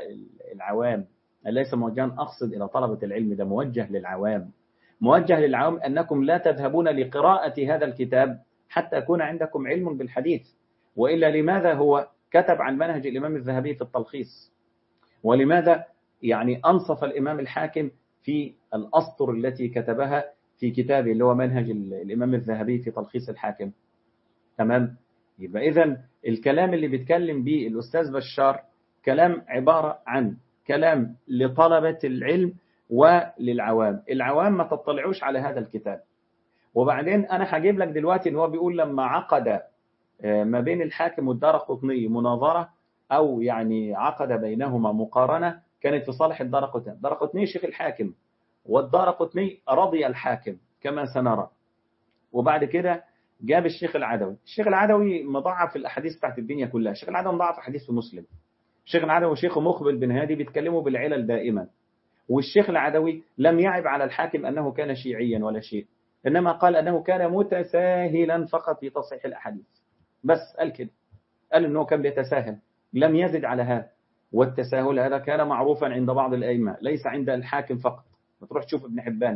العوام ليس موجها أقصد إلى طلبة العلم ده موجه للعوام موجه للعوام أنكم لا تذهبون لقراءة هذا الكتاب حتى يكون عندكم علم بالحديث وإلا لماذا هو كتب عن منهج الإمام الذهبي في التلخيص ولماذا يعني أنصف الإمام الحاكم في الأسطر التي كتبها في كتابه اللي هو منهج الإمام الذهبي في تلخيص الحاكم تمام يبقى إذا الكلام اللي بيتكلم به الأستاذ بشار كلام عبارة عن كلام لطلبة العلم وللعوام العوام ما تطلعوش على هذا الكتاب وبعدين أنا هجيب لك دلوقتي إن هو بيقول لما عقد ما بين الحاكم والدار قطني مناظرة أو يعني عقد بينهما مقارنة كانت في صالح الدار قطني الدار قطني شيخ الحاكم والدار قطني رضي الحاكم كما سنرى وبعد كده جاب الشيخ العدوي الشيخ العدوي مضاعف الأحاديث بتاعت الدنيا كلها الشيخ العدوي مضاعف أحاديث في مسلم الشيخ العدوي وشيخه مقبل بن هادي بيتكلموا بالعلل دائما والشيخ العدوي لم يعب على الحاكم أنه كان شيعيا ولا شيء إنما قال أنه كان متساهلا فقط في تصحيح الأحاديث بس قال كده قال أنه كان بيتساهل لم يزد على هذا والتساهل هذا كان معروفا عند بعض الأئمة ليس عند الحاكم فقط تروح تشوف ابن حبان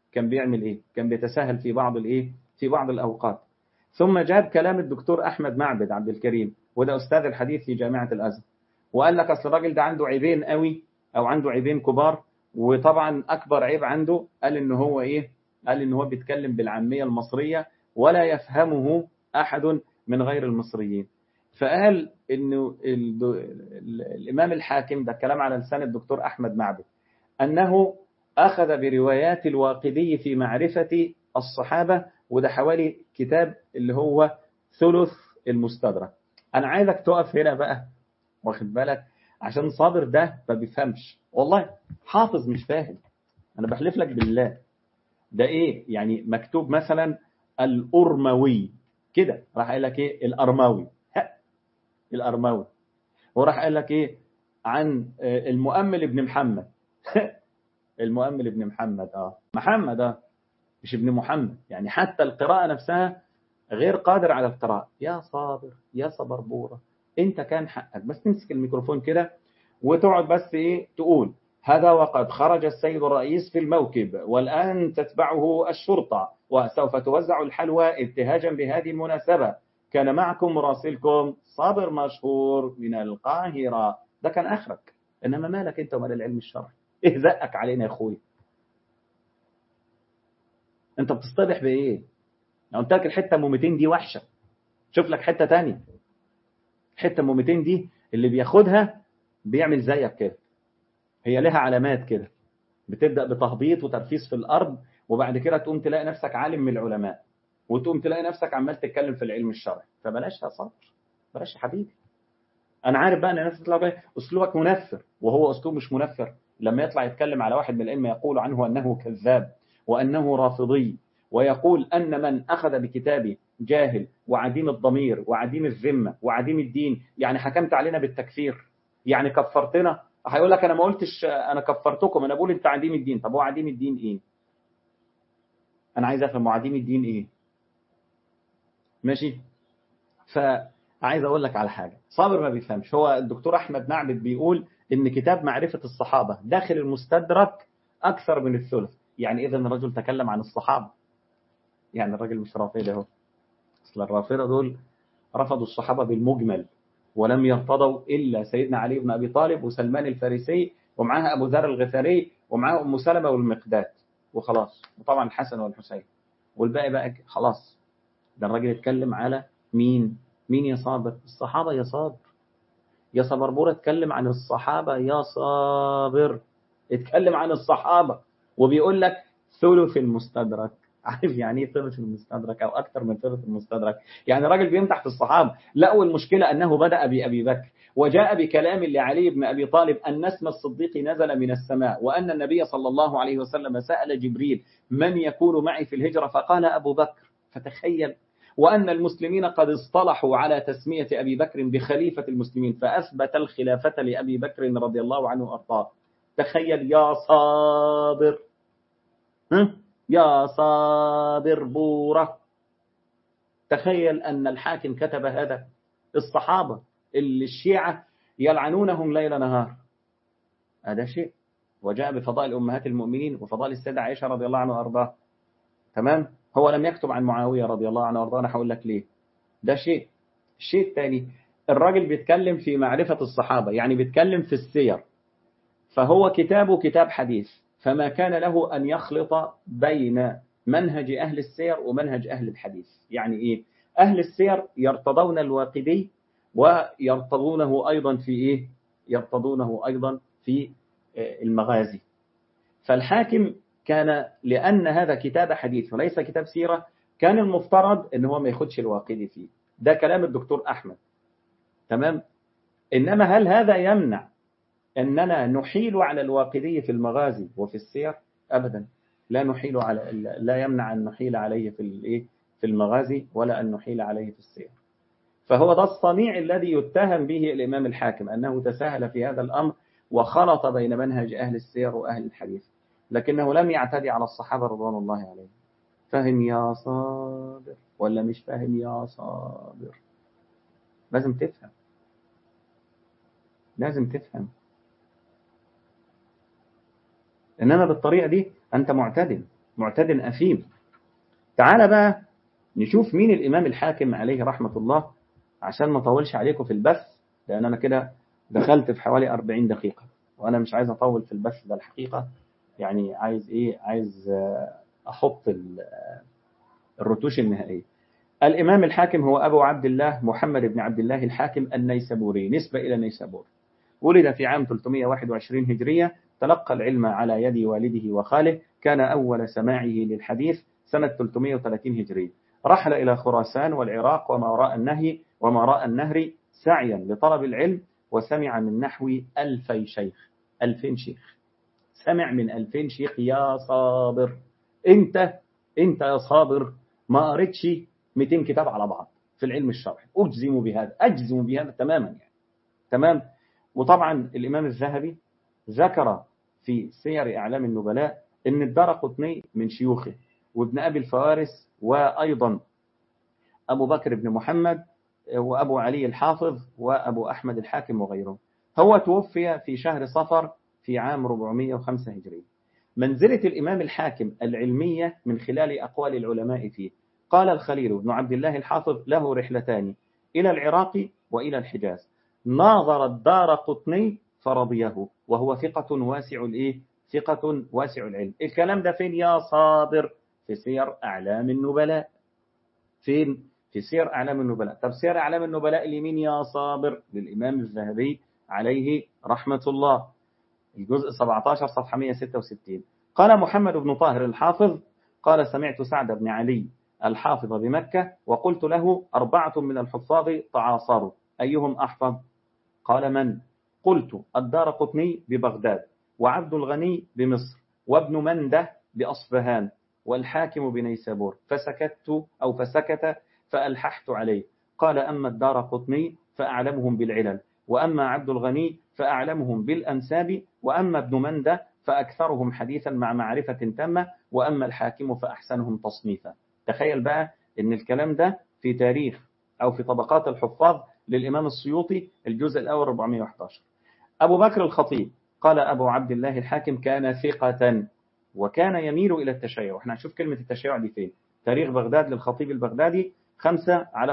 كان بيعمل إيه كان بيتساهل في بعض الإيه في بعض الأوقات ثم جاب كلام الدكتور أحمد معبد عبد الكريم وده أستاذ الحديث في جامعة الأزهر وقال لك أصل الراجل ده عنده عيبين قوي أو عنده عيبين كبار وطبعا أكبر عيب عنده قال إن هو إيه قال إن هو بيتكلم بالعامية المصرية ولا يفهمه أحد من غير المصريين فقال إنه الإمام الحاكم ده الكلام على لسان الدكتور أحمد معبد أنه أخذ بروايات الواقدي في معرفة الصحابة وده حوالي كتاب اللي هو ثلث المستدرك أنا عايزك تقف هنا بقى واخد بالك عشان صابر ده ما بيفهمش والله حافظ مش فاهم أنا بحلف لك بالله ده إيه يعني مكتوب مثلا الأرموي كده راح قال لك إيه الأرموي الأرموي وراح قال لك إيه عن المؤمل ابن محمد المؤمل ابن محمد اه محمد اه مش ابن محمد يعني حتى القراءة نفسها غير قادر على القراءة يا صابر يا صبربورة انت كان حقك بس تمسك الميكروفون كده وتقعد بس ايه تقول هذا وقد خرج السيد الرئيس في الموكب والآن تتبعه الشرطة وسوف توزع الحلوى ابتهاجا بهذه المناسبة كان معكم مراسلكم صابر مشهور من القاهرة ده كان آخرك إنما مالك أنت ومال العلم الشرعي إيه زقك علينا يا أخوي أنت بتصطبح بإيه لو قلت لك الحتة ام 200 دي وحشة شوف لك حتة تانية حتة ام 200 دي اللي بياخدها بيعمل زيك كده هي لها علامات كده بتبدأ بتهبيط وترفيس في الأرض وبعد كده تقوم تلاقي نفسك عالم من العلماء وتقوم تلاقي نفسك عمال تتكلم في العلم الشرعي فبلاش يا صبر بلاش يا حبيبي انا عارف بقى ان الناس تطلع بقى اسلوبك منفر وهو اسلوب مش منفر لما يطلع يتكلم على واحد من العلم يقول عنه انه كذاب وانه رافضي ويقول ان من اخذ بكتابي جاهل وعديم الضمير وعديم الذمه وعديم الدين يعني حكمت علينا بالتكفير يعني كفرتنا هيقول لك انا ما قلتش انا كفرتكم انا بقول انت عديم الدين طب هو عديم الدين ايه انا عايز افهم عديم الدين ايه ماشي فعايز اقول لك على حاجه صابر ما بيفهمش هو الدكتور احمد معبد بيقول ان كتاب معرفه الصحابه داخل المستدرك اكثر من الثلث يعني اذا الرجل تكلم عن الصحابه يعني الراجل مش رافضه اهو اصل الرافضه دول رفضوا الصحابه بالمجمل ولم يرتضوا الا سيدنا علي بن ابي طالب وسلمان الفارسي ومعاها ابو ذر الغفاري ومعاه ام سلمه والمقداد وخلاص وطبعا الحسن والحسين والباقي بقى خلاص ده الراجل اتكلم على مين مين يا صابر الصحابة يا صابر يا صبربور اتكلم عن الصحابة يا صابر اتكلم عن الصحابة وبيقول لك ثلث المستدرك عارف يعني ايه ثلث المستدرك او اكثر من ثلث المستدرك يعني راجل بيمدح في الصحابه لا والمشكله انه بدا بابي بكر وجاء بكلام لعلي بن ابي طالب ان اسم الصديق نزل من السماء وان النبي صلى الله عليه وسلم سال جبريل من يكون معي في الهجره فقال ابو بكر فتخيل وأن المسلمين قد اصطلحوا على تسمية أبي بكر بخليفة المسلمين فأثبت الخلافة لأبي بكر رضي الله عنه وأرضاه تخيل يا صابر يا صابر بورة تخيل أن الحاكم كتب هذا الصحابة اللي الشيعة يلعنونهم ليل نهار هذا شيء وجاء بفضائل أمهات المؤمنين وفضائل السيدة عائشة رضي الله عنها وأرضاه تمام هو لم يكتب عن معاوية رضي الله عنه وارضاه انا هقول لك ليه ده شيء الشيء الثاني الراجل بيتكلم في معرفة الصحابة يعني بيتكلم في السير فهو كتابه كتاب حديث فما كان له أن يخلط بين منهج أهل السير ومنهج أهل الحديث يعني إيه أهل السير يرتضون الواقدي ويرتضونه أيضا في إيه يرتضونه أيضا في المغازي فالحاكم كان لأن هذا كتاب حديث وليس كتاب سيرة كان المفترض ان هو ما ياخدش الواقدي فيه ده كلام الدكتور أحمد تمام إنما هل هذا يمنع أننا نحيل على الواقدي في المغازي وفي السير أبدا لا نحيل على لا يمنع أن نحيل عليه في الايه في المغازي ولا أن نحيل عليه في السير فهو ده الصنيع الذي يتهم به الإمام الحاكم أنه تساهل في هذا الأمر وخلط بين منهج أهل السير وأهل الحديث لكنه لم يعتدي على الصحابة رضوان الله عليهم فهم يا صابر ولا مش فاهم يا صابر لازم تفهم لازم تفهم إنما بالطريقة دي أنت معتدل معتد أثيم تعال بقى نشوف مين الإمام الحاكم عليه رحمة الله عشان ما أطولش عليكم في البث لأن أنا كده دخلت في حوالي 40 دقيقة وأنا مش عايز أطول في البث ده الحقيقة يعني عايز إيه عايز أحط الرتوش النهائية الإمام الحاكم هو أبو عبد الله محمد بن عبد الله الحاكم النيسابوري نسبة إلى نيسابور ولد في عام 321 هجرية تلقى العلم على يد والده وخاله كان أول سماعه للحديث سنة 330 هجرية رحل إلى خراسان والعراق وما وراء النهي وما وراء النهر سعيا لطلب العلم وسمع من نحو ألفي شيخ ألفين شيخ سمع من ألفين شيخ يا صابر أنت أنت يا صابر ما قريتش 200 كتاب على بعض في العلم الشرعي أجزم بهذا أجزم بهذا تماما يعني تمام وطبعا الإمام الذهبي ذكر في سير أعلام النبلاء أن الدار قطني من شيوخه وابن أبي الفوارس وأيضا أبو بكر بن محمد وأبو علي الحافظ وأبو أحمد الحاكم وغيرهم هو توفي في شهر صفر في عام 405 هجري منزلة الإمام الحاكم العلمية من خلال أقوال العلماء فيه قال الخليل بن عبد الله الحافظ له رحلتان إلى العراق وإلى الحجاز ناظر الدار قطني فرضيه وهو ثقة واسع الإيه؟ ثقة واسع العلم الكلام ده فين يا صابر في سير أعلام النبلاء فين في سير أعلام النبلاء طب سير أعلام النبلاء لمين يا صابر للإمام الذهبي عليه رحمة الله الجزء 17 صفحة 166 قال محمد بن طاهر الحافظ قال سمعت سعد بن علي الحافظ بمكة وقلت له أربعة من الحفاظ تعاصروا أيهم أحفظ قال من قلت الدار قطني ببغداد وعبد الغني بمصر وابن منده بأصفهان والحاكم بنيسابور فسكت أو فسكت فألححت عليه قال أما الدار قطني فأعلمهم بالعلل وأما عبد الغني فأعلمهم بالأنساب وأما ابن منده فأكثرهم حديثا مع معرفة تامة وأما الحاكم فأحسنهم تصنيفا تخيل بقى أن الكلام ده في تاريخ أو في طبقات الحفاظ للإمام السيوطي الجزء الأول 411 أبو بكر الخطيب قال أبو عبد الله الحاكم كان ثقة وكان يميل إلى التشيع احنا هنشوف كلمة التشيع دي فين تاريخ بغداد للخطيب البغدادي 5 على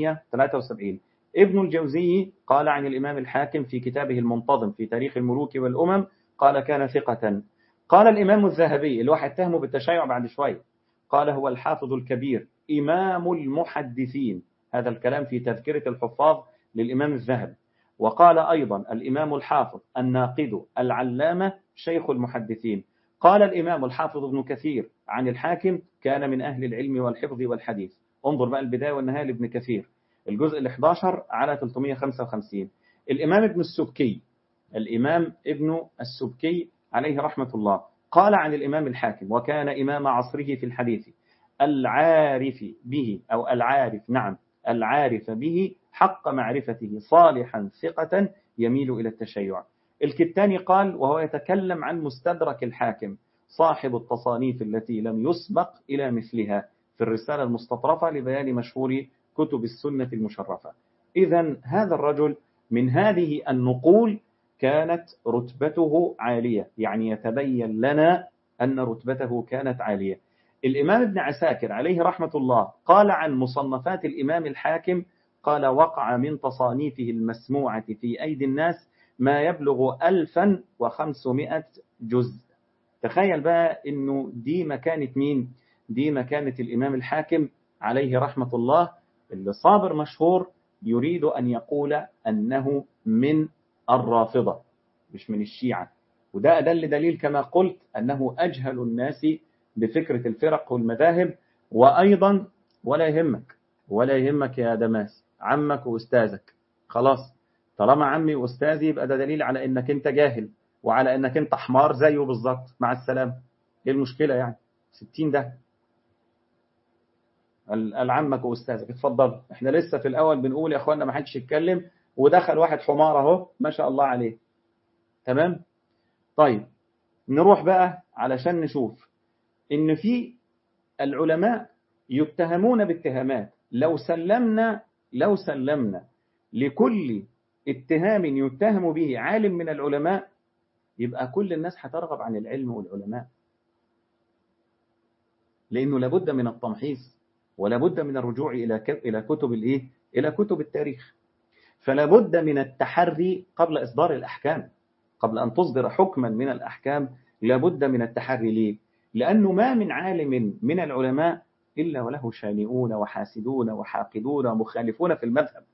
473 ابن الجوزي قال عن الإمام الحاكم في كتابه المنتظم في تاريخ الملوك والأمم قال كان ثقة قال الإمام الذهبي الواحد اتهمه بالتشيع بعد شوية قال هو الحافظ الكبير إمام المحدثين هذا الكلام في تذكرة الحفاظ للإمام الذهبي وقال أيضا الإمام الحافظ الناقد العلامة شيخ المحدثين قال الإمام الحافظ ابن كثير عن الحاكم كان من أهل العلم والحفظ والحديث انظر بقى البداية والنهاية لابن كثير الجزء ال 11 على 355 الإمام ابن السبكي الإمام ابن السبكي عليه رحمة الله قال عن الإمام الحاكم وكان إمام عصره في الحديث العارف به أو العارف نعم العارف به حق معرفته صالحا ثقة يميل إلى التشيع الكتاني قال وهو يتكلم عن مستدرك الحاكم صاحب التصانيف التي لم يسبق إلى مثلها في الرسالة المستطرفة لبيان مشهور كتب السنة المشرفة إذا هذا الرجل من هذه النقول كانت رتبته عالية يعني يتبين لنا أن رتبته كانت عالية الإمام ابن عساكر عليه رحمة الله قال عن مصنفات الإمام الحاكم قال وقع من تصانيفه المسموعة في أيدي الناس ما يبلغ ألفا وخمسمائة جزء تخيل بقى أنه دي مكانة مين دي مكانة الإمام الحاكم عليه رحمة الله اللي صابر مشهور يريد أن يقول أنه من الرافضة مش من الشيعة وده أدل دليل كما قلت أنه أجهل الناس بفكرة الفرق والمذاهب وأيضا ولا يهمك ولا يهمك يا دماس عمك وأستاذك خلاص طالما عمي وأستاذي يبقى ده دليل على أنك أنت جاهل وعلى أنك أنت حمار زيه بالظبط مع السلامة إيه المشكلة يعني ستين ده العمك وأستاذك اتفضل احنا لسه في الأول بنقول يا أخوانا ما حدش يتكلم ودخل واحد حمار اهو ما شاء الله عليه تمام طيب نروح بقى علشان نشوف ان في العلماء يتهمون باتهامات لو سلمنا لو سلمنا لكل اتهام يتهم به عالم من العلماء يبقى كل الناس هترغب عن العلم والعلماء لأنه لابد من التمحيص ولابد من الرجوع إلى إلى كتب الإيه؟ إلى كتب التاريخ فلا بد من التحري قبل إصدار الأحكام قبل أن تصدر حكما من الأحكام لابد من التحري ليه؟ لأنه ما من عالم من العلماء إلا وله شانئون وحاسدون وحاقدون ومخالفون في المذهب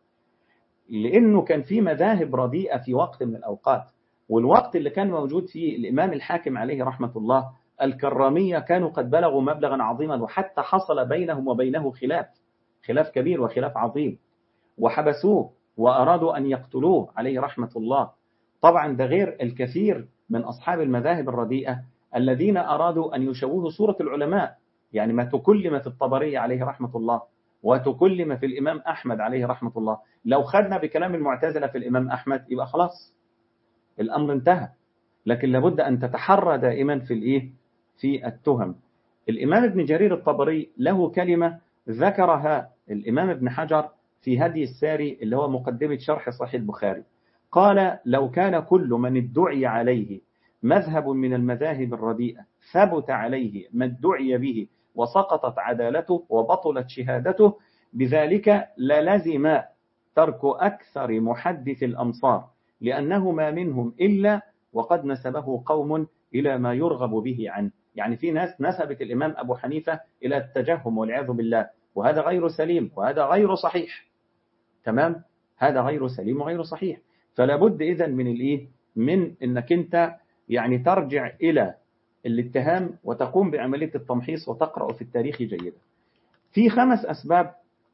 لأنه كان في مذاهب رديئة في وقت من الأوقات والوقت اللي كان موجود فيه الإمام الحاكم عليه رحمة الله الكرامية كانوا قد بلغوا مبلغا عظيما وحتى حصل بينهم وبينه خلاف خلاف كبير وخلاف عظيم وحبسوه وأرادوا أن يقتلوه عليه رحمة الله طبعا ده غير الكثير من أصحاب المذاهب الرديئة الذين أرادوا أن يشوهوا صورة العلماء يعني ما تكلم في الطبري عليه رحمة الله وتكلم في الإمام أحمد عليه رحمة الله لو خدنا بكلام المعتزلة في الإمام أحمد يبقى خلاص الأمر انتهى لكن لابد أن تتحرى دائما في الإيه في التهم الإمام ابن جرير الطبري له كلمة ذكرها الإمام ابن حجر في هدي الساري اللي هو مقدمة شرح صحيح البخاري قال لو كان كل من ادعي عليه مذهب من المذاهب الرديئة ثبت عليه ما ادعي به وسقطت عدالته وبطلت شهادته بذلك للزم ترك أكثر محدث الأمصار لأنه ما منهم إلا وقد نسبه قوم إلى ما يرغب به عنه يعني في ناس نسبت الإمام أبو حنيفة إلى التجهم والعياذ بالله وهذا غير سليم وهذا غير صحيح تمام هذا غير سليم وغير صحيح فلا بد إذا من الإيه من إنك أنت يعني ترجع إلى الاتهام وتقوم بعملية التمحيص وتقرأ في التاريخ جيدا في خمس أسباب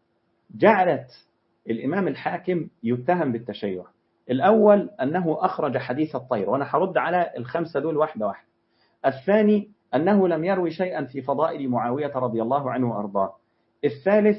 جعلت الإمام الحاكم يتهم بالتشيع الأول أنه أخرج حديث الطير وأنا هرد على الخمسة دول واحدة واحدة الثاني أنه لم يروي شيئا في فضائل معاوية رضي الله عنه وأرضاه الثالث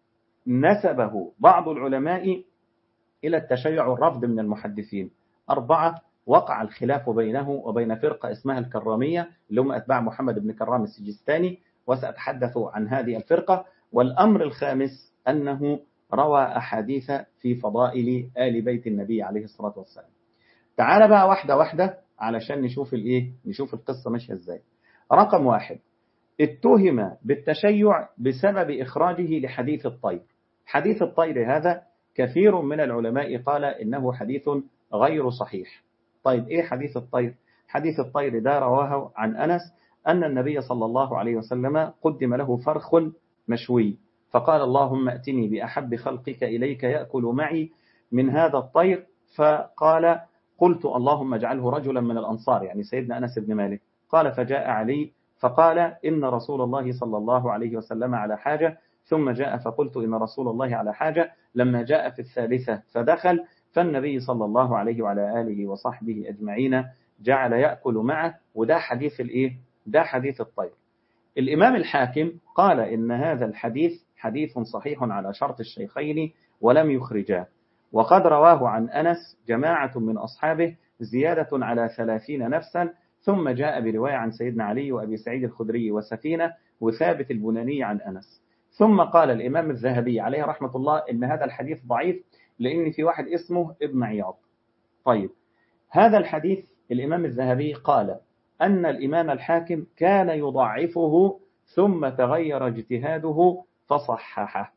نسبه بعض العلماء إلى التشيع والرفض من المحدثين أربعة وقع الخلاف بينه وبين فرقة اسمها الكرامية اللي هم أتباع محمد بن كرام السجستاني وسأتحدث عن هذه الفرقة والأمر الخامس أنه روى أحاديث في فضائل آل بيت النبي عليه الصلاة والسلام تعال بقى واحدة واحدة علشان نشوف الإيه نشوف القصة ماشية إزاي رقم واحد اتهم بالتشيع بسبب إخراجه لحديث الطير حديث الطير هذا كثير من العلماء قال إنه حديث غير صحيح طيب إيه حديث الطير حديث الطير ده رواه عن أنس أن النبي صلى الله عليه وسلم قدم له فرخ مشوي فقال اللهم ائتني بأحب خلقك إليك يأكل معي من هذا الطير فقال قلت اللهم اجعله رجلا من الأنصار يعني سيدنا أنس بن مالك قال فجاء علي فقال إن رسول الله صلى الله عليه وسلم على حاجة ثم جاء فقلت إن رسول الله على حاجة لما جاء في الثالثة فدخل فالنبي صلى الله عليه وعلى آله وصحبه أجمعين جعل يأكل معه وده حديث الإيه؟ ده حديث الطير الإمام الحاكم قال إن هذا الحديث حديث صحيح على شرط الشيخين ولم يخرجاه وقد رواه عن أنس جماعة من أصحابه زيادة على ثلاثين نفسا ثم جاء برواية عن سيدنا علي وأبي سعيد الخدري وسفينة وثابت البناني عن أنس ثم قال الإمام الذهبي عليه رحمة الله إن هذا الحديث ضعيف لأن في واحد اسمه ابن عياض طيب هذا الحديث الإمام الذهبي قال أن الإمام الحاكم كان يضعفه ثم تغير اجتهاده فصححه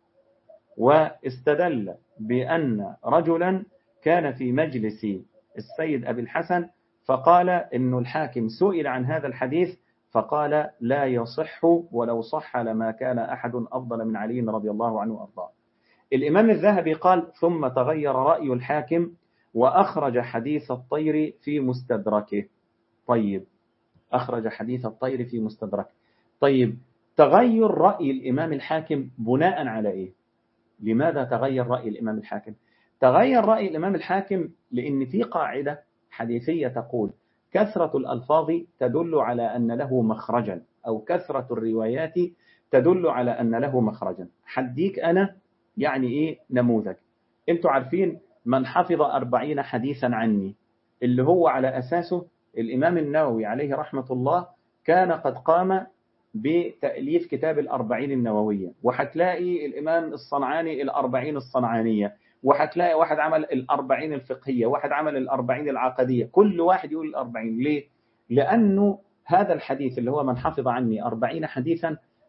واستدل بأن رجلا كان في مجلس السيد أبي الحسن فقال إن الحاكم سئل عن هذا الحديث فقال لا يصح ولو صح لما كان أحد أفضل من علي رضي الله عنه وأرضاه الإمام الذهبي قال ثم تغير رأي الحاكم وأخرج حديث الطير في مستدركه طيب أخرج حديث الطير في مستدركه طيب تغير رأي الإمام الحاكم بناء على إيه لماذا تغير رأي الإمام الحاكم تغير رأي الإمام الحاكم لأن في قاعدة حديثية تقول كثرة الألفاظ تدل على أن له مخرجا أو كثرة الروايات تدل على أن له مخرجا حديك أنا يعني إيه نموذج أنتوا عارفين من حفظ أربعين حديثا عني اللي هو على أساسه الإمام النووي عليه رحمة الله كان قد قام بتأليف كتاب الأربعين النووية وحتلاقي الإمام الصنعاني الأربعين الصنعانية وحتلاقي واحد عمل الأربعين الفقهية واحد عمل الأربعين العقدية كل واحد يقول الأربعين ليه؟ لأنه هذا الحديث اللي هو من حفظ عني أربعين حديثا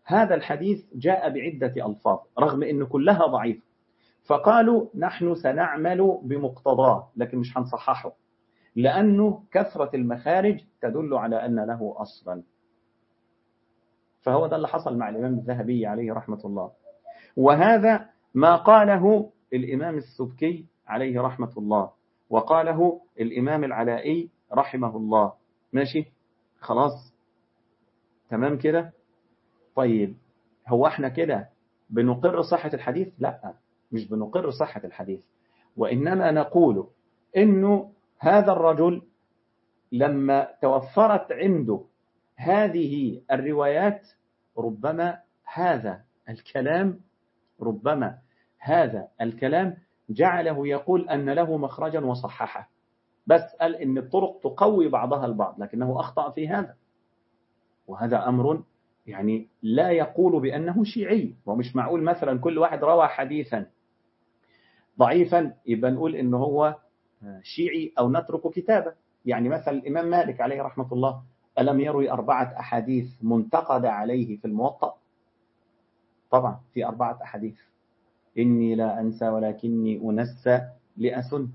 هذا الحديث جاء بعدة ألفاظ رغم أن كلها ضعيفة فقالوا نحن سنعمل بمقتضاه لكن مش هنصححه لأنه كثرة المخارج تدل على أن له أصلا فهو ده اللي حصل مع الإمام الذهبي عليه رحمة الله وهذا ما قاله الإمام السبكي عليه رحمة الله وقاله الإمام العلائي رحمه الله ماشي خلاص تمام كده طيب هو احنا كده بنقر صحة الحديث لا مش بنقر صحة الحديث وإنما نقول إنه هذا الرجل لما توفرت عنده هذه الروايات ربما هذا الكلام ربما هذا الكلام جعله يقول أن له مخرجا وصححه بس قال إن الطرق تقوي بعضها البعض لكنه أخطأ في هذا وهذا أمر يعني لا يقول بأنه شيعي ومش معقول مثلا كل واحد روى حديثا ضعيفا يبقى نقول إن هو شيعي أو نترك كتابه يعني مثلا الإمام مالك عليه رحمة الله ألم يروي أربعة أحاديث منتقد عليه في الموطأ طبعا في أربعة أحاديث إني لا أنسى ولكني أنسى لأسن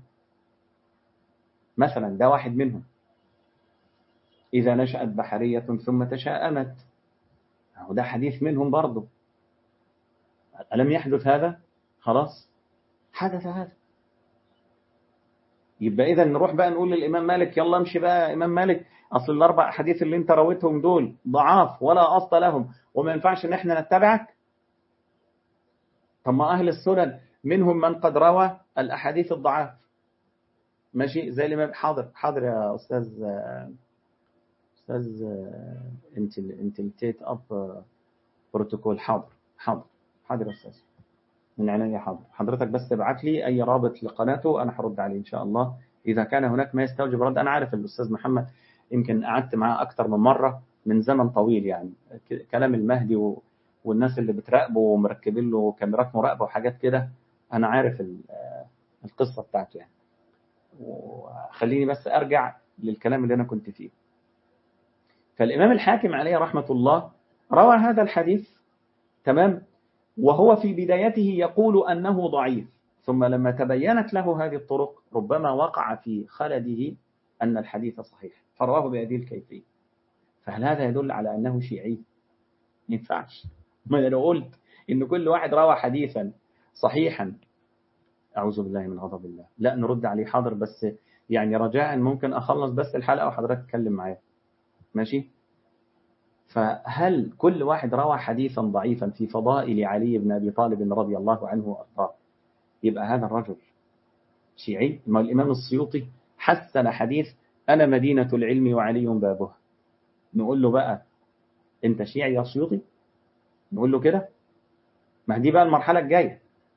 مثلا ده واحد منهم إذا نشأت بحرية ثم تشاءمت ده حديث منهم برضه ألم يحدث هذا خلاص حدث هذا يبقى إذا نروح بقى نقول للإمام مالك يلا امشي بقى إمام مالك أصل الأربع أحاديث اللي أنت رويتهم دول ضعاف ولا أصل لهم وما ينفعش إن إحنا نتبعك طب ما أهل السنن منهم من قد روى الأحاديث الضعاف ماشي زي الإمام حاضر حاضر يا أستاذ أستاذ أنت أنت تيت أب بروتوكول حاضر حاضر حاضر يا أستاذ من عيني حاضر حضرتك بس ابعت لي أي رابط لقناته أنا هرد عليه إن شاء الله إذا كان هناك ما يستوجب رد أنا عارف الأستاذ محمد يمكن قعدت معاه أكثر من مرة من زمن طويل يعني كلام المهدي و... والناس اللي بتراقبه ومركبين له كاميرات مراقبة وحاجات كده أنا عارف القصة بتاعته يعني وخليني بس أرجع للكلام اللي أنا كنت فيه فالإمام الحاكم عليه رحمة الله روى هذا الحديث تمام وهو في بدايته يقول أنه ضعيف ثم لما تبينت له هذه الطرق ربما وقع في خلده أن الحديث صحيح فرواه بهذه الكيفية فهل هذا يدل على أنه شيعي؟ ما ينفعش ما أنا لو قلت إن كل واحد روى حديثا صحيحا أعوذ بالله من غضب الله لا نرد عليه حاضر بس يعني رجاء ممكن أخلص بس الحلقة وحضرتك تتكلم معايا ماشي فهل كل واحد روى حديثا ضعيفا في فضائل علي بن أبي طالب رضي الله عنه وأرضاه يبقى هذا الرجل شيعي ما الإمام السيوطي حسن حديث أنا مدينة العلم وعلي بابها نقول له بقى أنت شيعي يا سيوطي نقول له كده ما دي بقى المرحلة الجاية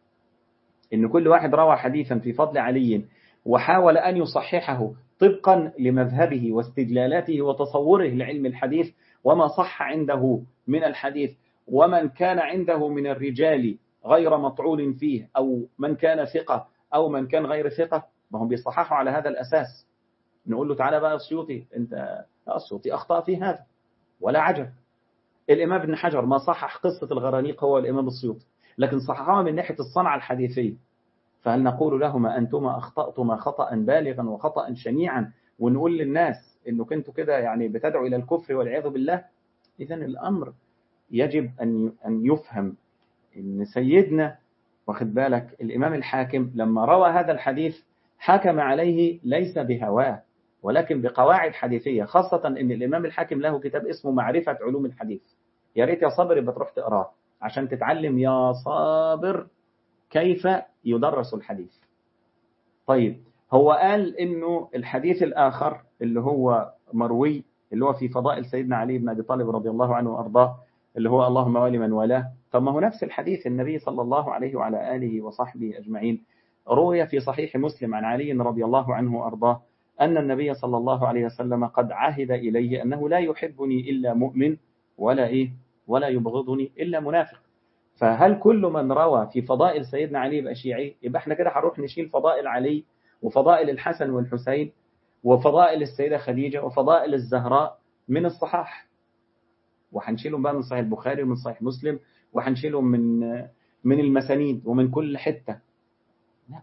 إن كل واحد روى حديثا في فضل علي وحاول أن يصححه طبقا لمذهبه واستدلالاته وتصوره لعلم الحديث وما صح عنده من الحديث ومن كان عنده من الرجال غير مطعول فيه أو من كان ثقة أو من كان غير ثقة ما هم بيصححوا على هذا الأساس نقول له تعالى بقى السيوطي أنت السيوطي أخطأ في هذا ولا عجب الإمام ابن حجر ما صحح قصة الغرانيق هو الإمام السيوطي لكن صححها من ناحية الصنعة الحديثية فهل نقول لهما أنتما أخطأتما خطأ بالغا وخطأ شنيعا ونقول للناس إنه كنتوا كده يعني بتدعوا إلى الكفر والعياذ بالله إذا الأمر يجب أن أن يفهم إن سيدنا واخد بالك الإمام الحاكم لما روى هذا الحديث حكم عليه ليس بهواه ولكن بقواعد حديثية خاصة إن الإمام الحاكم له كتاب اسمه معرفة علوم الحديث يا ريت يا صابر يبقى تروح تقراه عشان تتعلم يا صابر كيف يدرس الحديث طيب هو قال إنه الحديث الآخر اللي هو مروي اللي هو في فضائل سيدنا علي بن أبي طالب رضي الله عنه وأرضاه اللي هو اللهم ولي من والاه طب ما هو نفس الحديث النبي صلى الله عليه وعلى آله وصحبه أجمعين روي في صحيح مسلم عن علي رضي الله عنه وأرضاه أن النبي صلى الله عليه وسلم قد عهد إليه أنه لا يحبني إلا مؤمن ولا إيه ولا يبغضني إلا منافق فهل كل من روى في فضائل سيدنا علي يبقى شيعي يبقى احنا كده هنروح نشيل فضائل علي وفضائل الحسن والحسين وفضائل السيدة خديجة وفضائل الزهراء من الصحاح وهنشيلهم بقى من صحيح البخاري ومن صحيح مسلم وهنشيلهم من من المسانيد ومن كل حتة لا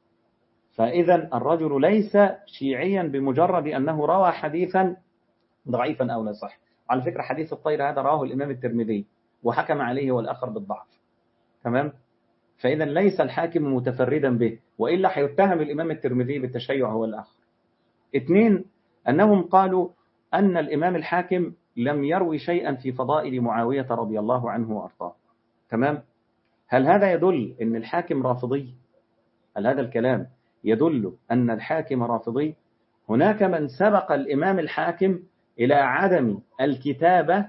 فإذا الرجل ليس شيعيا بمجرد أنه روى حديثا ضعيفا أو لا صح على فكرة حديث الطير هذا رواه الإمام الترمذي وحكم عليه والآخر بالضعف تمام فإذا ليس الحاكم متفردا به وإلا هيتهم الإمام الترمذي بالتشيع هو الآخر اثنين أنهم قالوا أن الإمام الحاكم لم يروي شيئا في فضائل معاوية رضي الله عنه وأرضاه تمام هل هذا يدل أن الحاكم رافضي هل هذا الكلام يدل أن الحاكم رافضي هناك من سبق الإمام الحاكم إلى عدم الكتابة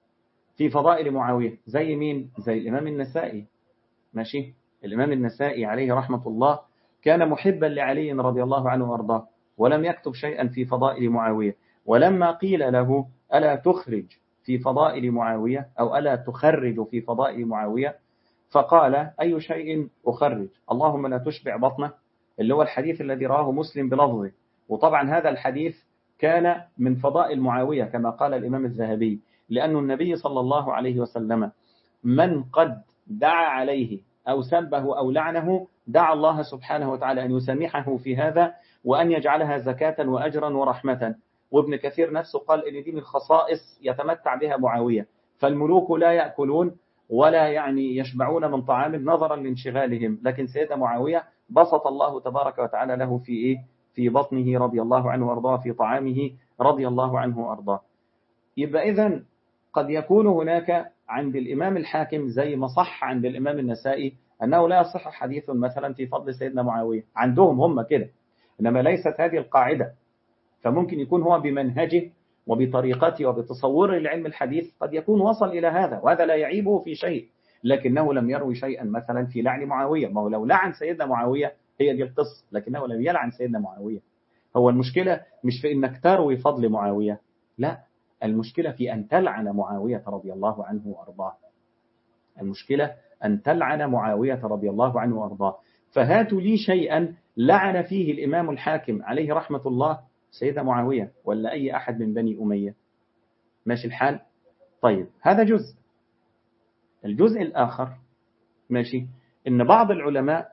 في فضائل معاوية زي مين؟ زي الإمام النسائي ماشي الإمام النسائي عليه رحمة الله كان محبا لعلي رضي الله عنه وأرضاه ولم يكتب شيئا في فضائل معاوية ولما قيل له ألا تخرج في فضائل معاوية أو ألا تخرج في فضائل معاوية فقال أي شيء أخرج اللهم لا تشبع بطنه اللي هو الحديث الذي راه مسلم بلفظه وطبعا هذا الحديث كان من فضائل معاوية كما قال الإمام الذهبي لأن النبي صلى الله عليه وسلم من قد دعا عليه أو سبه أو لعنه دعا الله سبحانه وتعالى أن يسامحه في هذا وأن يجعلها زكاة وأجرا ورحمة وابن كثير نفسه قال إن دي من خصائص يتمتع بها معاوية فالملوك لا يأكلون ولا يعني يشبعون من طعام نظرا لانشغالهم لكن سيدنا معاوية بسط الله تبارك وتعالى له في إيه؟ في بطنه رضي الله عنه وارضاه في طعامه رضي الله عنه وارضاه يبقى إذا قد يكون هناك عند الإمام الحاكم زي ما صح عند الإمام النسائي أنه لا يصح حديث مثلا في فضل سيدنا معاوية عندهم هم كده إنما ليست هذه القاعدة فممكن يكون هو بمنهجه وبطريقته وبتصوره لعلم الحديث قد يكون وصل إلى هذا وهذا لا يعيبه في شيء لكنه لم يروي شيئا مثلا في لعن معاوية ما هو لو لعن سيدنا معاوية هي دي القصة لكنه لم يلعن سيدنا معاوية هو المشكلة مش في إنك تروي فضل معاوية لا المشكلة في أن تلعن معاوية رضي الله عنه وأرضاه المشكلة أن تلعن معاوية رضي الله عنه وأرضاه فهاتوا لي شيئا لعن فيه الإمام الحاكم عليه رحمة الله سيدة معاوية ولا أي أحد من بني أمية ماشي الحال طيب هذا جزء الجزء الآخر ماشي إن بعض العلماء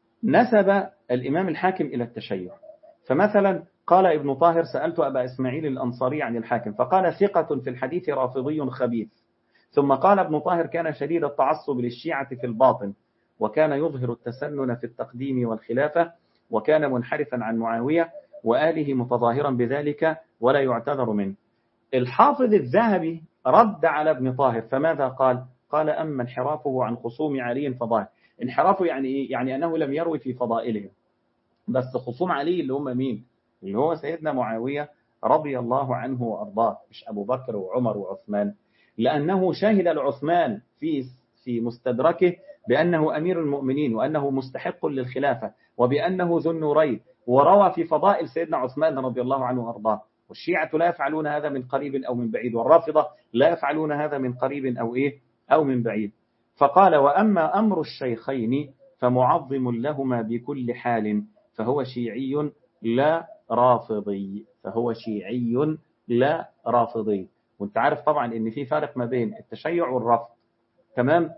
نسب الإمام الحاكم إلى التشيع فمثلا قال ابن طاهر سألت أبا إسماعيل الأنصاري عن الحاكم فقال ثقة في الحديث رافضي خبيث ثم قال ابن طاهر كان شديد التعصب للشيعة في الباطن وكان يظهر التسنن في التقديم والخلافة وكان منحرفا عن معاوية وآله متظاهرا بذلك ولا يعتذر منه الحافظ الذهبي رد على ابن طاهر فماذا قال قال أما انحرافه عن خصوم علي فظاهر انحرافه يعني إيه؟ يعني أنه لم يروي في فضائلهم بس خصوم علي اللي هم مين اللي هو سيدنا معاوية رضي الله عنه وأرضاه مش أبو بكر وعمر وعثمان لأنه شهد لعثمان في في مستدركه بأنه أمير المؤمنين وأنه مستحق للخلافة وبأنه ذو النورين وروى في فضائل سيدنا عثمان رضي الله عنه وأرضاه والشيعة لا يفعلون هذا من قريب أو من بعيد والرافضة لا يفعلون هذا من قريب أو إيه أو من بعيد فقال وأما أمر الشيخين فمعظم لهما بكل حال فهو شيعي لا رافضي فهو شيعي لا رافضي وانت عارف طبعا ان في فرق ما بين التشيع والرفض تمام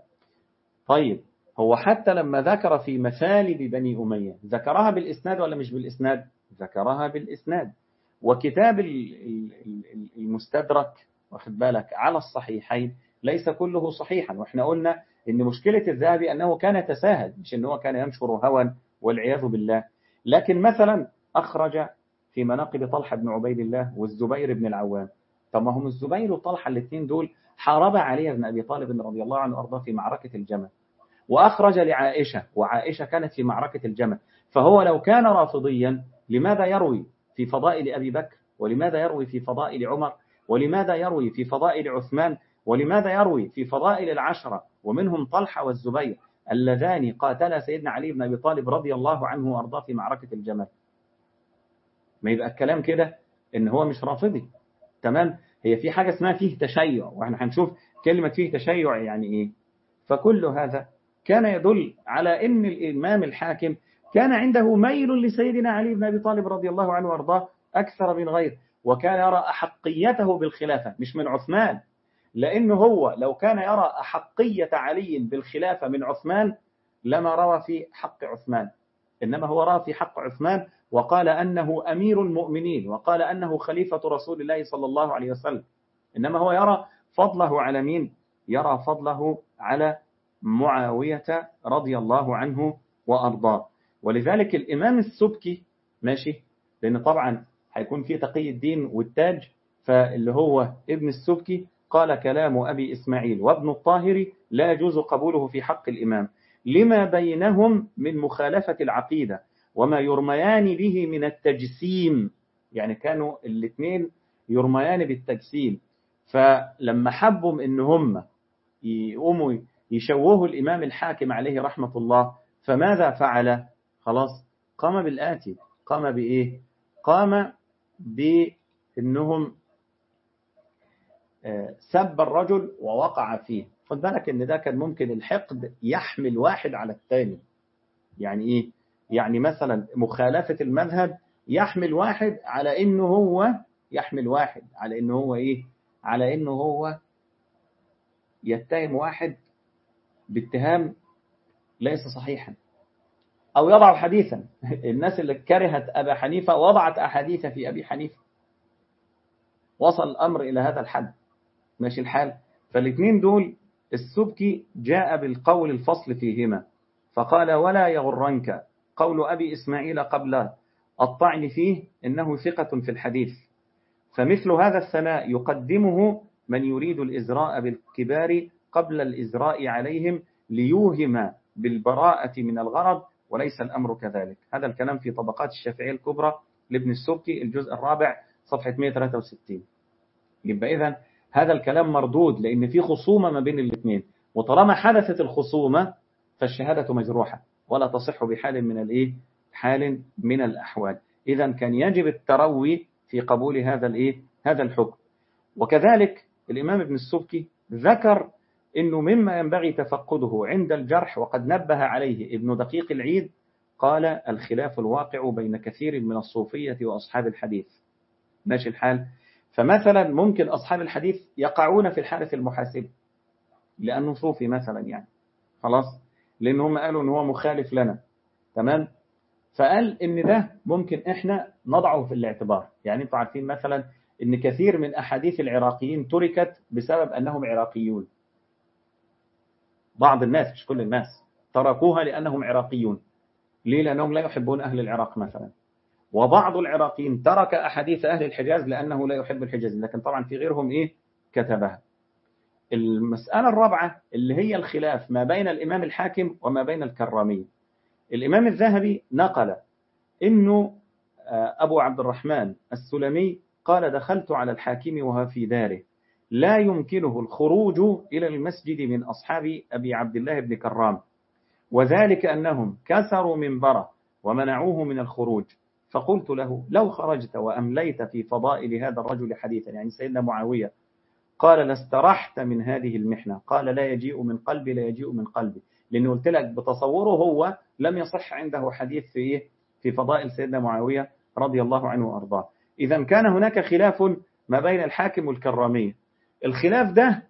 طيب هو حتى لما ذكر في مثالب بني أمية ذكرها بالإسناد ولا مش بالإسناد ذكرها بالإسناد وكتاب المستدرك واخد بالك على الصحيحين ليس كله صحيحا واحنا قلنا ان مشكلة الذهبي انه كان يتساهل مش انه كان ينشر هوى والعياذ بالله لكن مثلا اخرج في مناقب طلحة بن عبيد الله والزبير بن العوام طب ما هم الزبير وطلحة الاثنين دول حارب علي بن أبي طالب رضي الله عنه وأرضاه في معركة الجمل وأخرج لعائشة وعائشة كانت في معركة الجمل فهو لو كان رافضيا لماذا يروي في فضائل أبي بكر ولماذا يروي في فضائل عمر ولماذا يروي في فضائل عثمان ولماذا يروي في فضائل العشرة ومنهم طلحة والزبير اللذان قاتلا سيدنا علي بن أبي طالب رضي الله عنه وأرضاه في معركة الجمل ما يبقى الكلام كده إن هو مش رافضي تمام هي في حاجة اسمها فيه تشيع واحنا هنشوف كلمة فيه تشيع يعني ايه فكل هذا كان يدل على ان الامام الحاكم كان عنده ميل لسيدنا علي بن ابي طالب رضي الله عنه وارضاه اكثر من غيره وكان يرى احقيته بالخلافة مش من عثمان لأنه هو لو كان يرى أحقية علي بالخلافة من عثمان لما روى في حق عثمان إنما هو رأى في حق عثمان وقال أنه أمير المؤمنين وقال أنه خليفة رسول الله صلى الله عليه وسلم إنما هو يرى فضله على مين يرى فضله على معاوية رضي الله عنه وأرضاه ولذلك الإمام السبكي ماشي لأن طبعا هيكون في تقي الدين والتاج فاللي هو ابن السبكي قال كلام أبي إسماعيل وابن الطاهر لا يجوز قبوله في حق الإمام لما بينهم من مخالفة العقيدة وما يرميان به من التجسيم يعني كانوا الاثنين يرميان بالتجسيم فلما حبوا ان هم يقوموا يشوهوا الإمام الحاكم عليه رحمة الله فماذا فعل خلاص قام بالآتي قام بإيه قام بأنهم سب الرجل ووقع فيه خد بالك ان ده كان ممكن الحقد يحمل واحد على الثاني يعني ايه يعني مثلا مخالفة المذهب يحمل واحد على انه هو يحمل واحد على انه هو ايه على انه هو يتهم واحد باتهام ليس صحيحا او يضع حديثا الناس اللي كرهت ابا حنيفة وضعت احاديث في ابي حنيفة وصل الامر الى هذا الحد ماشي الحال فالاثنين دول السبكي جاء بالقول الفصل فيهما فقال ولا يغرنك قول أبي إسماعيل قبل الطعن فيه إنه ثقة في الحديث فمثل هذا الثناء يقدمه من يريد الإزراء بالكبار قبل الإزراء عليهم ليوهم بالبراءة من الغرض وليس الأمر كذلك هذا الكلام في طبقات الشافعية الكبرى لابن السبكي الجزء الرابع صفحة 163 يبقى إذن هذا الكلام مردود لأن في خصومة ما بين الاثنين وطالما حدثت الخصومة فالشهادة مجروحة ولا تصح بحال من الايه حال من الأحوال إذا كان يجب التروي في قبول هذا الايه هذا الحكم وكذلك الإمام ابن السبكي ذكر أنه مما ينبغي تفقده عند الجرح وقد نبه عليه ابن دقيق العيد قال الخلاف الواقع بين كثير من الصوفية وأصحاب الحديث ماشي الحال فمثلا ممكن أصحاب الحديث يقعون في الحالة المحاسبة لأنه صوفي مثلا يعني خلاص لأن هم قالوا أن هو مخالف لنا تمام فقال أن ده ممكن إحنا نضعه في الاعتبار يعني أنتم عارفين مثلا أن كثير من أحاديث العراقيين تركت بسبب أنهم عراقيون بعض الناس مش كل الناس تركوها لأنهم عراقيون ليه لأنهم لا يحبون أهل العراق مثلا وبعض العراقيين ترك أحاديث أهل الحجاز لأنه لا يحب الحجاز لكن طبعا في غيرهم إيه كتبها المسألة الرابعة اللي هي الخلاف ما بين الإمام الحاكم وما بين الكرامي الإمام الذهبي نقل إنه أبو عبد الرحمن السلمي قال دخلت على الحاكم وهو في داره لا يمكنه الخروج إلى المسجد من أصحاب أبي عبد الله بن كرام وذلك أنهم كسروا منبره ومنعوه من الخروج فقلت له لو خرجت وأمليت في فضائل هذا الرجل حديثا يعني سيدنا معاوية قال لاسترحت من هذه المحنة قال لا يجيء من قلبي لا يجيء من قلبي لأنه قلت لك بتصوره هو لم يصح عنده حديث في إيه؟ في فضائل سيدنا معاوية رضي الله عنه وأرضاه إذا كان هناك خلاف ما بين الحاكم والكرامية الخلاف ده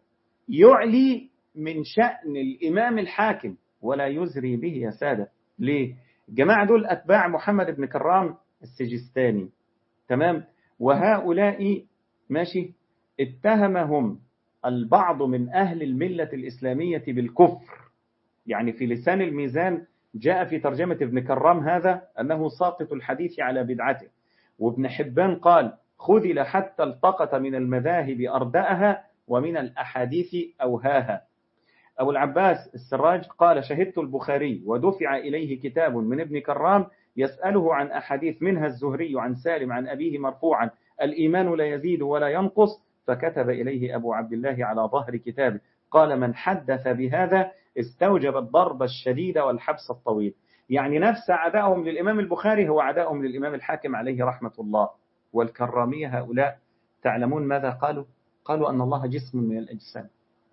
يعلي من شأن الإمام الحاكم ولا يزري به يا سادة ليه؟ الجماعة دول أتباع محمد بن كرام السجستاني تمام وهؤلاء ماشي اتهمهم البعض من أهل الملة الإسلامية بالكفر يعني في لسان الميزان جاء في ترجمة ابن كرام هذا أنه ساقط الحديث على بدعته وابن حبان قال خذل حتى التقط من المذاهب أردأها ومن الأحاديث أوهاها أبو العباس السراج قال شهدت البخاري ودفع إليه كتاب من ابن كرام يسأله عن أحاديث منها الزهري عن سالم عن أبيه مرفوعا الإيمان لا يزيد ولا ينقص فكتب إليه أبو عبد الله على ظهر كتابه قال من حدث بهذا استوجب الضرب الشديد والحبس الطويل يعني نفس عدائهم للإمام البخاري هو عدائهم للإمام الحاكم عليه رحمة الله والكرامية هؤلاء تعلمون ماذا قالوا قالوا أن الله جسم من الأجسام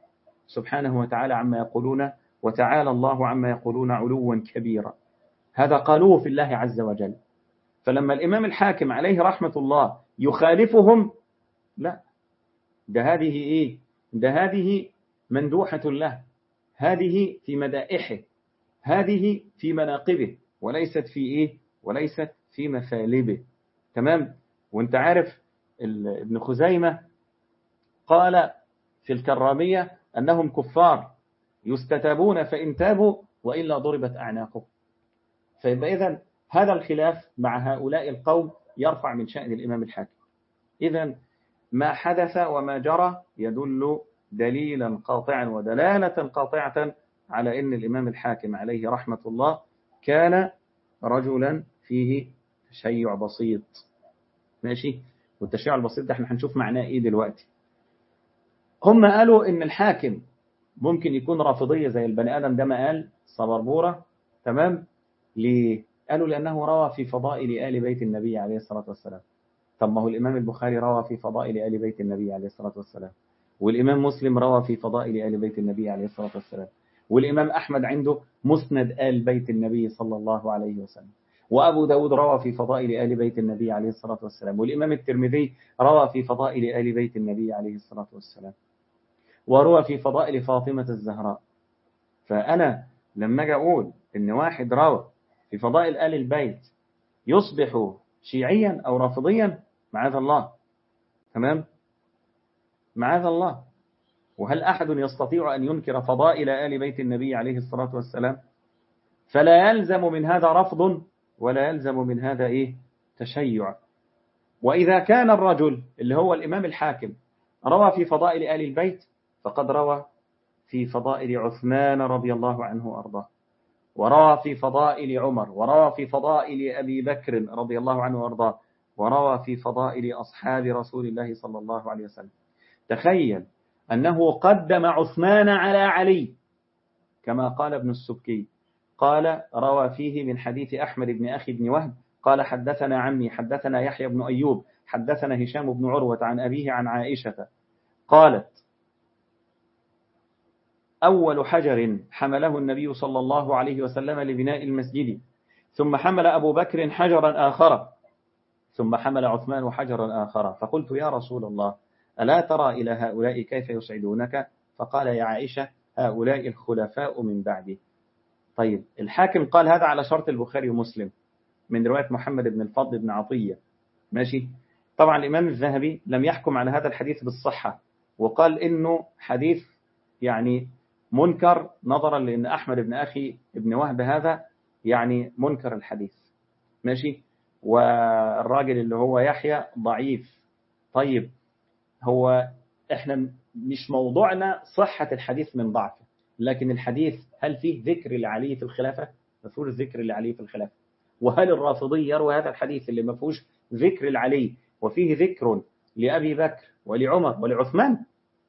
سبحانه وتعالى عما يقولون وتعالى الله عما يقولون علوا كبيرا هذا قالوه في الله عز وجل فلما الإمام الحاكم عليه رحمة الله يخالفهم لا ده هذه إيه ده هذه مندوحة له هذه في مدائحه هذه في مناقبه وليست في إيه وليست في مثالبه تمام وانت عارف ابن خزيمة قال في الكرامية أنهم كفار يستتابون فإن تابوا وإلا ضربت أعناقهم فيبقى إذن هذا الخلاف مع هؤلاء القوم يرفع من شأن الإمام الحاكم إذا ما حدث وما جرى يدل دليلا قاطعا ودلالة قاطعة على أن الإمام الحاكم عليه رحمة الله كان رجلا فيه تشيع بسيط ماشي والتشيع البسيط ده احنا هنشوف معناه ايه دلوقتي هم قالوا ان الحاكم ممكن يكون رافضية زي البني آدم ده ما قال صبربورة تمام ليه قالوا لأنه روى في فضائل آل بيت النبي عليه الصلاة والسلام طب ما هو الإمام البخاري روى في فضائل آل بيت النبي عليه الصلاة والسلام والإمام مسلم روى في فضائل آل بيت النبي عليه الصلاة والسلام والإمام أحمد عنده مسند آل بيت النبي صلى الله عليه وسلم وأبو داود روى في فضائل آل بيت النبي عليه الصلاة والسلام والإمام الترمذي روى في فضائل آل بيت النبي عليه الصلاة والسلام وروى في فضائل فاطمة الزهراء فأنا لما أجي أقول إن واحد روى في فضائل آل البيت يصبح شيعيا أو رافضيا معاذ الله تمام معاذ الله وهل أحد يستطيع أن ينكر فضائل آل بيت النبي عليه الصلاة والسلام فلا يلزم من هذا رفض ولا يلزم من هذا إيه تشيع وإذا كان الرجل اللي هو الإمام الحاكم روى في فضائل آل البيت فقد روى في فضائل عثمان رضي الله عنه وأرضاه وروى في فضائل عمر وروى في فضائل أبي بكر رضي الله عنه وأرضاه وروى في فضائل أصحاب رسول الله صلى الله عليه وسلم تخيل أنه قدم عثمان على علي كما قال ابن السبكي قال روى فيه من حديث أحمد بن أخي بن وهب قال حدثنا عمي حدثنا يحيى بن أيوب حدثنا هشام بن عروة عن أبيه عن عائشة قالت أول حجر حمله النبي صلى الله عليه وسلم لبناء المسجد ثم حمل أبو بكر حجرا آخر ثم حمل عثمان حجرا آخر فقلت يا رسول الله ألا ترى إلى هؤلاء كيف يسعدونك فقال يا عائشة هؤلاء الخلفاء من بعدي طيب الحاكم قال هذا على شرط البخاري ومسلم من رواية محمد بن الفضل بن عطية ماشي طبعا الإمام الذهبي لم يحكم على هذا الحديث بالصحة وقال إنه حديث يعني منكر نظرا لأن أحمد بن أخي ابن وهب هذا يعني منكر الحديث ماشي والراجل اللي هو يحيى ضعيف طيب هو احنا مش موضوعنا صحة الحديث من ضعفه لكن الحديث هل فيه ذكر لعلي في الخلافة ما فيهوش ذكر لعلي في الخلافة وهل الرافضي يروي هذا الحديث اللي ما فيهوش ذكر العلي وفيه ذكر لأبي بكر ولعمر ولعثمان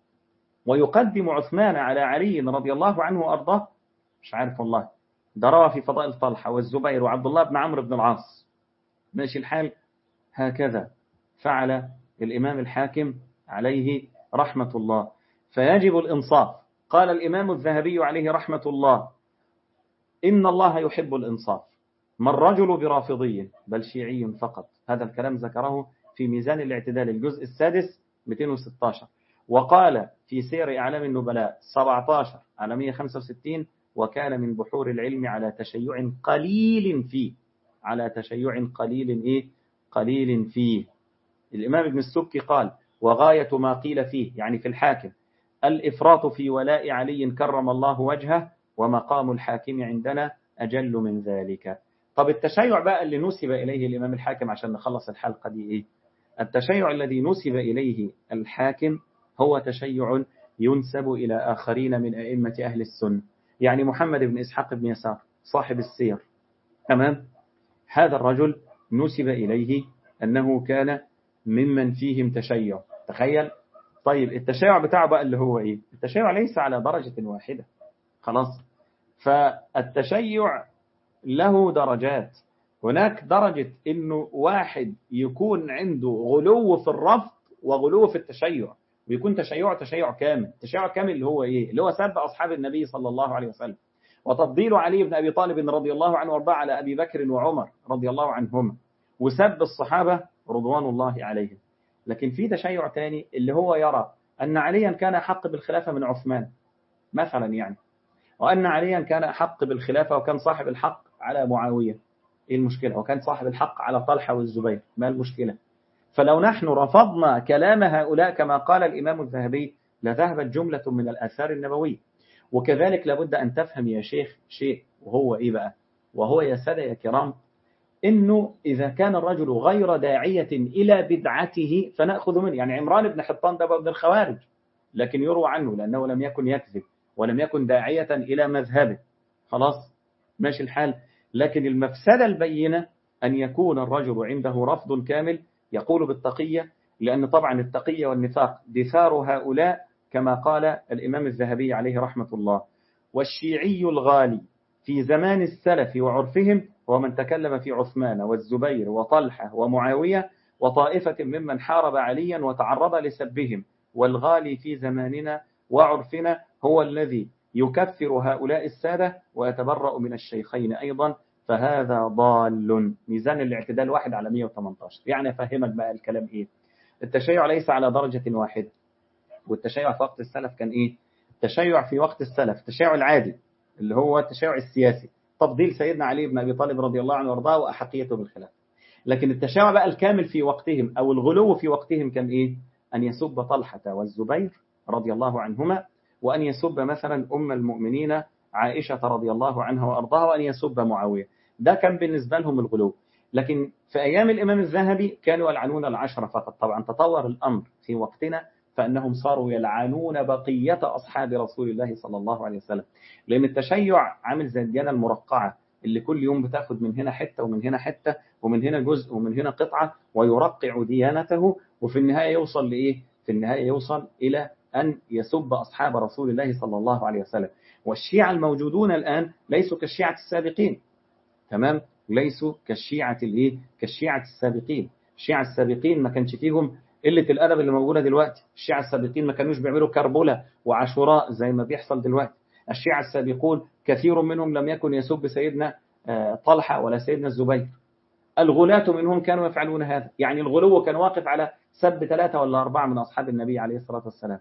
ويقدم عثمان على علي رضي الله عنه وأرضاه مش عارف والله ده روى في فضائل طلحة والزبير وعبد الله بن عمرو بن العاص ماشي الحال هكذا فعل الإمام الحاكم عليه رحمة الله فيجب الإنصاف قال الإمام الذهبي عليه رحمة الله إن الله يحب الإنصاف ما الرجل برافضي بل شيعي فقط هذا الكلام ذكره في ميزان الاعتدال الجزء السادس 216 وقال في سير أعلام النبلاء 17 على 165 وكان من بحور العلم على تشيع قليل فيه على تشيع قليل إيه قليل فيه الإمام ابن السبكي قال وغاية ما قيل فيه يعني في الحاكم الإفراط في ولاء علي كرم الله وجهه ومقام الحاكم عندنا أجل من ذلك طب التشيع بقى اللي نسب إليه الإمام الحاكم عشان نخلص الحلقة دي إيه التشيع الذي نسب إليه الحاكم هو تشيع ينسب إلى آخرين من أئمة أهل السنة يعني محمد بن إسحاق بن يسار صاحب السير تمام هذا الرجل نسب إليه أنه كان ممن فيهم تشيع تخيل طيب التشيع بتاعه بقى اللي هو إيه التشيع ليس على درجة واحدة خلاص فالتشيع له درجات هناك درجة إنه واحد يكون عنده غلو في الرفض وغلو في التشيع ويكون تشيع تشيع كامل تشيع كامل اللي هو إيه اللي هو سب أصحاب النبي صلى الله عليه وسلم وتفضيل علي بن أبي طالب رضي الله عنه وارضاه على أبي بكر وعمر رضي الله عنهما وسب الصحابة رضوان الله عليهم لكن في تشيع تاني اللي هو يرى أن عليا كان أحق بالخلافة من عثمان مثلا يعني وأن عليا كان أحق بالخلافة وكان صاحب الحق على معاوية إيه المشكلة وكان صاحب الحق على طلحة والزبير ما المشكلة فلو نحن رفضنا كلام هؤلاء كما قال الإمام الذهبي لذهبت جملة من الآثار النبوية وكذلك لابد أن تفهم يا شيخ شيء وهو إيه بقى وهو يا سادة يا كرام إنه إذا كان الرجل غير داعية إلى بدعته فنأخذ منه يعني عمران بن حطان ده ابن الخوارج لكن يروى عنه لأنه لم يكن يكذب ولم يكن داعية إلى مذهبه خلاص ماشي الحال لكن المفسدة البينة أن يكون الرجل عنده رفض كامل يقول بالتقية لأن طبعا التقية والنفاق دثار هؤلاء كما قال الإمام الذهبي عليه رحمة الله والشيعي الغالي في زمان السلف وعرفهم هو من تكلم في عثمان والزبير وطلحة ومعاوية وطائفة ممن حارب عليا وتعرض لسبهم والغالي في زماننا وعرفنا هو الذي يكفر هؤلاء السادة ويتبرأ من الشيخين أيضا فهذا ضال ميزان الاعتدال واحد على 118 يعني أفهمك بقى الكلام إيه التشيع ليس على درجة واحدة والتشيع في وقت السلف كان إيه التشيع في وقت السلف التشيع العادي اللي هو التشيع السياسي تفضيل سيدنا علي بن أبي طالب رضي الله عنه وارضاه وأحقيته بالخلاف لكن التشيع بقى الكامل في وقتهم أو الغلو في وقتهم كان إيه أن يسب طلحة والزبير رضي الله عنهما وأن يسب مثلا أم المؤمنين عائشة رضي الله عنها وأرضاها وأن يسب معاوية ده كان بالنسبة لهم الغلو لكن في أيام الإمام الذهبي كانوا يلعنون العشرة فقط طبعا تطور الأمر في وقتنا فأنهم صاروا يلعنون بقية أصحاب رسول الله صلى الله عليه وسلم لأن التشيع عامل زي الديانة المرقعة اللي كل يوم بتاخد من هنا حتة ومن هنا حتة ومن هنا جزء ومن هنا قطعة ويرقع ديانته وفي النهاية يوصل لإيه؟ في النهاية يوصل إلى أن يسب أصحاب رسول الله صلى الله عليه وسلم والشيعة الموجودون الآن ليسوا كالشيعة السابقين تمام ليسوا كالشيعة الايه كالشيعة السابقين الشيعة السابقين ما كانش فيهم قلة الأدب اللي موجودة دلوقتي الشيعة السابقين ما كانوش بيعملوا كربلة وعاشوراء زي ما بيحصل دلوقتي الشيعة السابقون كثير منهم لم يكن يسب سيدنا طلحة ولا سيدنا الزبير الغلاة منهم كانوا يفعلون هذا يعني الغلو كان واقف على سب ثلاثة ولا أربعة من أصحاب النبي عليه الصلاة والسلام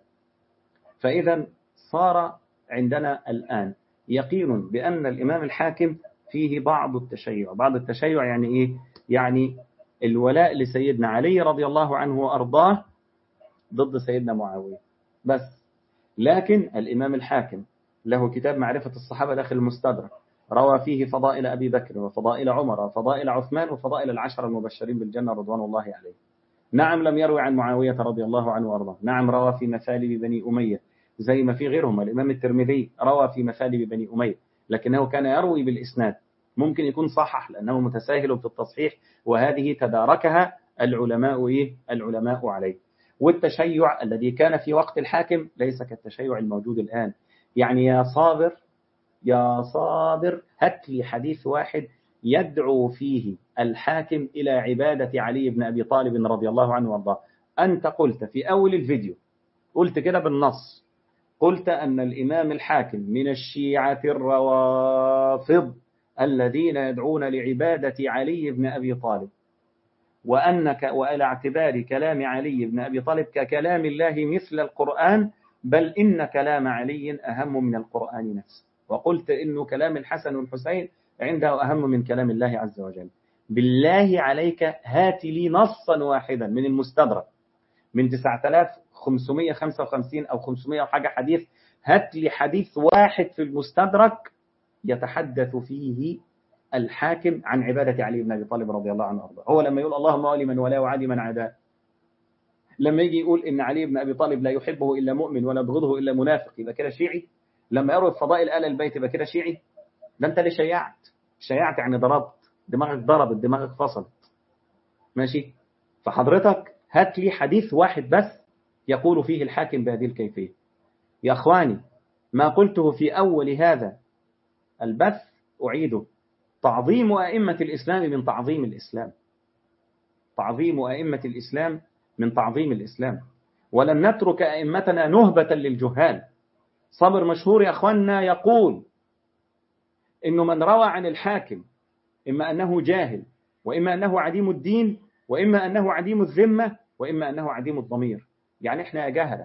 فإذا صار عندنا الآن يقين بأن الإمام الحاكم فيه بعض التشيع بعض التشيع يعني إيه يعني الولاء لسيدنا علي رضي الله عنه وأرضاه ضد سيدنا معاوية بس لكن الإمام الحاكم له كتاب معرفة الصحابة داخل المستدرك روى فيه فضائل أبي بكر وفضائل عمر وفضائل عثمان وفضائل العشر المبشرين بالجنة رضوان الله عليه نعم لم يروي عن معاوية رضي الله عنه وأرضاه نعم روى في مثالب بني أمية زي ما في غيرهم الإمام الترمذي روى في مثالب بني أمية لكنه كان يروي بالإسناد ممكن يكون صحح لأنه متساهل في التصحيح وهذه تداركها العلماء إيه؟ العلماء عليه والتشيع الذي كان في وقت الحاكم ليس كالتشيع الموجود الآن يعني يا صابر يا صابر هات لي حديث واحد يدعو فيه الحاكم إلى عبادة علي بن أبي طالب رضي الله عنه وارضاه أنت قلت في أول الفيديو قلت كده بالنص قلت أن الإمام الحاكم من الشيعة الروافض الذين يدعون لعبادة علي بن أبي طالب وأنك وإلى اعتبار كلام علي بن أبي طالب ككلام الله مثل القرآن بل إن كلام علي أهم من القرآن نفسه وقلت إنه كلام الحسن والحسين عنده أهم من كلام الله عز وجل بالله عليك هات لي نصا واحدا من المستدرك من 9555 أو 500 وحاجة حديث هات لي حديث واحد في المستدرك يتحدث فيه الحاكم عن عبادة علي بن أبي طالب رضي الله عنه وارضاه هو لما يقول اللهم ولي من ولا وعادي من عداه لما يجي يقول إن علي بن أبي طالب لا يحبه إلا مؤمن ولا يبغضه إلا منافق يبقى كده شيعي لما يروي فضائل آل البيت يبقى كده شيعي ده أنت اللي شيعت شيعت يعني ضربت دماغك ضربت دماغك فصلت ماشي فحضرتك هات لي حديث واحد بس يقول فيه الحاكم بهذه الكيفية يا أخواني ما قلته في أول هذا البث أعيده تعظيم أئمة الإسلام من تعظيم الإسلام تعظيم أئمة الإسلام من تعظيم الإسلام ولن نترك أئمتنا نهبة للجهال صبر مشهور يا أخواننا يقول إنه من روى عن الحاكم إما أنه جاهل وإما أنه عديم الدين وإما أنه عديم الذمة وإما أنه عديم الضمير يعني إحنا يا جهلة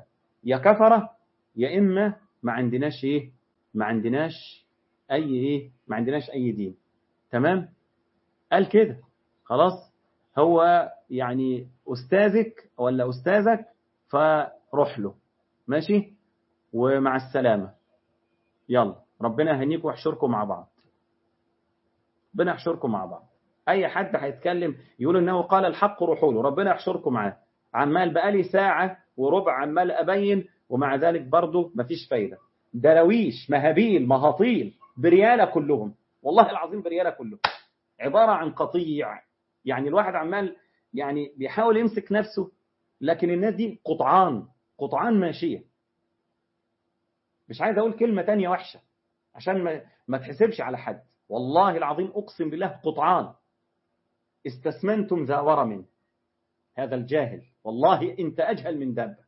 يا كفرة يا إما ما عندناش إيه ما عندناش أي إيه ما عندناش أي دين تمام قال كده خلاص هو يعني أستاذك ولا أستاذك فروح له ماشي ومع السلامة يلا ربنا يهنيكم ويحشركم مع بعض ربنا يحشركم مع بعض أي حد هيتكلم يقول إنه قال الحق روحوا له ربنا يحشركم معاه عمال بقالي ساعة وربع عمال أبين ومع ذلك برضه مفيش فايدة درويش مهابيل مهاطيل بريالة كلهم والله العظيم بريالة كلهم عبارة عن قطيع يعني الواحد عمال يعني بيحاول يمسك نفسه لكن الناس دي قطعان قطعان ماشية مش عايز أقول كلمة تانية وحشة عشان ما, ما تحسبش على حد والله العظيم أقسم بالله قطعان استسمنتم ذا ورم هذا الجاهل والله أنت أجهل من دابة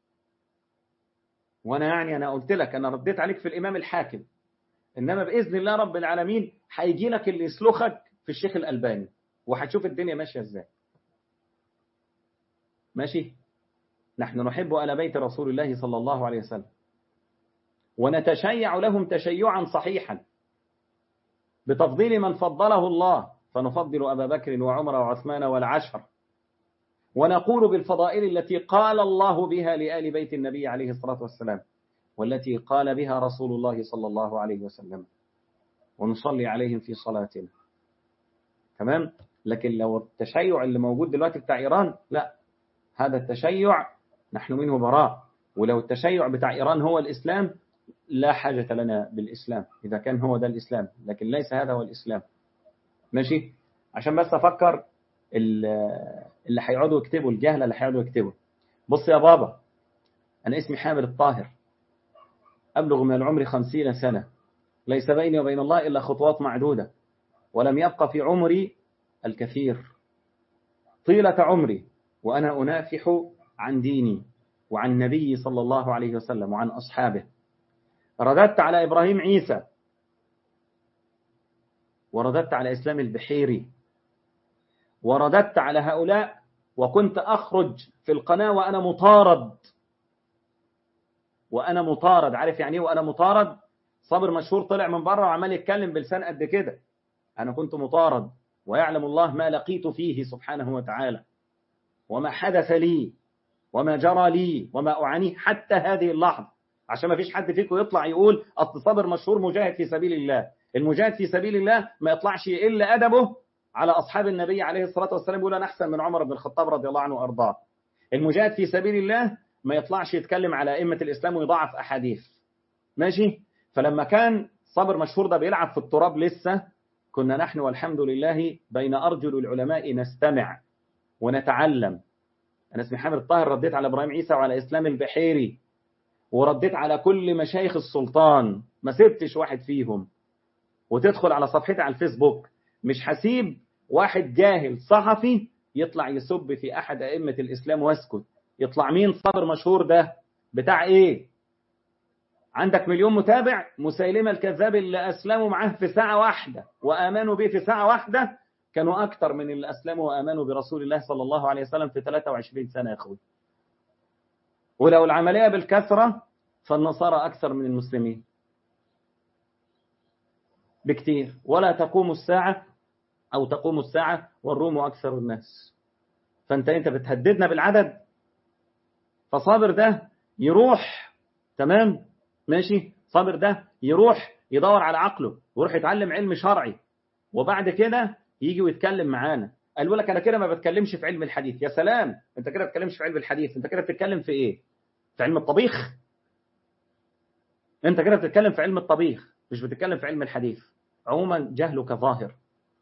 وأنا يعني أنا قلت لك أنا رديت عليك في الإمام الحاكم إنما بإذن الله رب العالمين هيجي لك اللي يسلخك في الشيخ الألباني وهتشوف الدنيا ماشية إزاي ماشي نحن نحب آل بيت رسول الله صلى الله عليه وسلم ونتشيع لهم تشيعا صحيحا بتفضيل من فضله الله فنفضل أبا بكر وعمر وعثمان والعشر ونقول بالفضائل التي قال الله بها لآل بيت النبي عليه الصلاة والسلام والتي قال بها رسول الله صلى الله عليه وسلم ونصلي عليهم في صلاتنا تمام لكن لو التشيع اللي موجود دلوقتي بتاع إيران لا هذا التشيع نحن منه براء ولو التشيع بتاع إيران هو الإسلام لا حاجة لنا بالإسلام إذا كان هو ده الإسلام لكن ليس هذا هو الإسلام ماشي عشان بس أفكر اللي هيقعدوا يكتبوا الجهلة اللي هيقعدوا يكتبوا بص يا بابا أنا اسمي حامل الطاهر أبلغ من العمر خمسين سنة ليس بيني وبين الله إلا خطوات معدودة ولم يبقى في عمري الكثير طيلة عمري وأنا أنافح عن ديني وعن النبي صلى الله عليه وسلم وعن أصحابه رددت على إبراهيم عيسى ورددت على إسلام البحيري ورددت على هؤلاء وكنت أخرج في القناة وأنا مطارد وأنا مطارد عارف يعني إيه وأنا مطارد صابر مشهور طلع من بره وعمال يتكلم بلسان قد كده أنا كنت مطارد ويعلم الله ما لقيت فيه سبحانه وتعالى وما حدث لي وما جرى لي وما أعانيه حتى هذه اللحظة عشان ما فيش حد فيكم يطلع يقول أصل صابر مشهور مجاهد في سبيل الله المجاهد في سبيل الله ما يطلعش إلا أدبه على أصحاب النبي عليه الصلاة والسلام يقول أنا أحسن من عمر بن الخطاب رضي الله عنه وأرضاه المجاهد في سبيل الله ما يطلعش يتكلم على أئمة الإسلام ويضاعف أحاديث ماشي فلما كان صابر مشهور ده بيلعب في التراب لسه كنا نحن والحمد لله بين أرجل العلماء نستمع ونتعلم أنا اسمي حامد الطاهر رديت على إبراهيم عيسى وعلى إسلام البحيري ورديت على كل مشايخ السلطان ما سبتش واحد فيهم وتدخل على صفحتي على الفيسبوك مش هسيب واحد جاهل صحفي يطلع يسب في أحد أئمة الإسلام واسكت يطلع مين صبر مشهور ده بتاع إيه عندك مليون متابع مسيلمة الكذاب اللي أسلموا معاه في ساعة واحدة وآمنوا به في ساعة واحدة كانوا أكثر من اللي أسلموا وآمنوا برسول الله صلى الله عليه وسلم في 23 سنة يا أخوي ولو العملية بالكثرة فالنصارى أكثر من المسلمين بكثير ولا تقوم الساعة أو تقوم الساعة والروم أكثر الناس فأنت أنت بتهددنا بالعدد فصابر ده يروح تمام ماشي صابر ده يروح يدور على عقله ويروح يتعلم علم شرعي وبعد كده يجي ويتكلم معانا قالوا لك انا كده ما بتكلمش في علم الحديث يا سلام انت كده ما بتتكلمش في علم الحديث انت كده بتتكلم في ايه في علم الطبيخ انت كده بتتكلم في علم الطبيخ مش بتتكلم في علم الحديث عموما جهلك ظاهر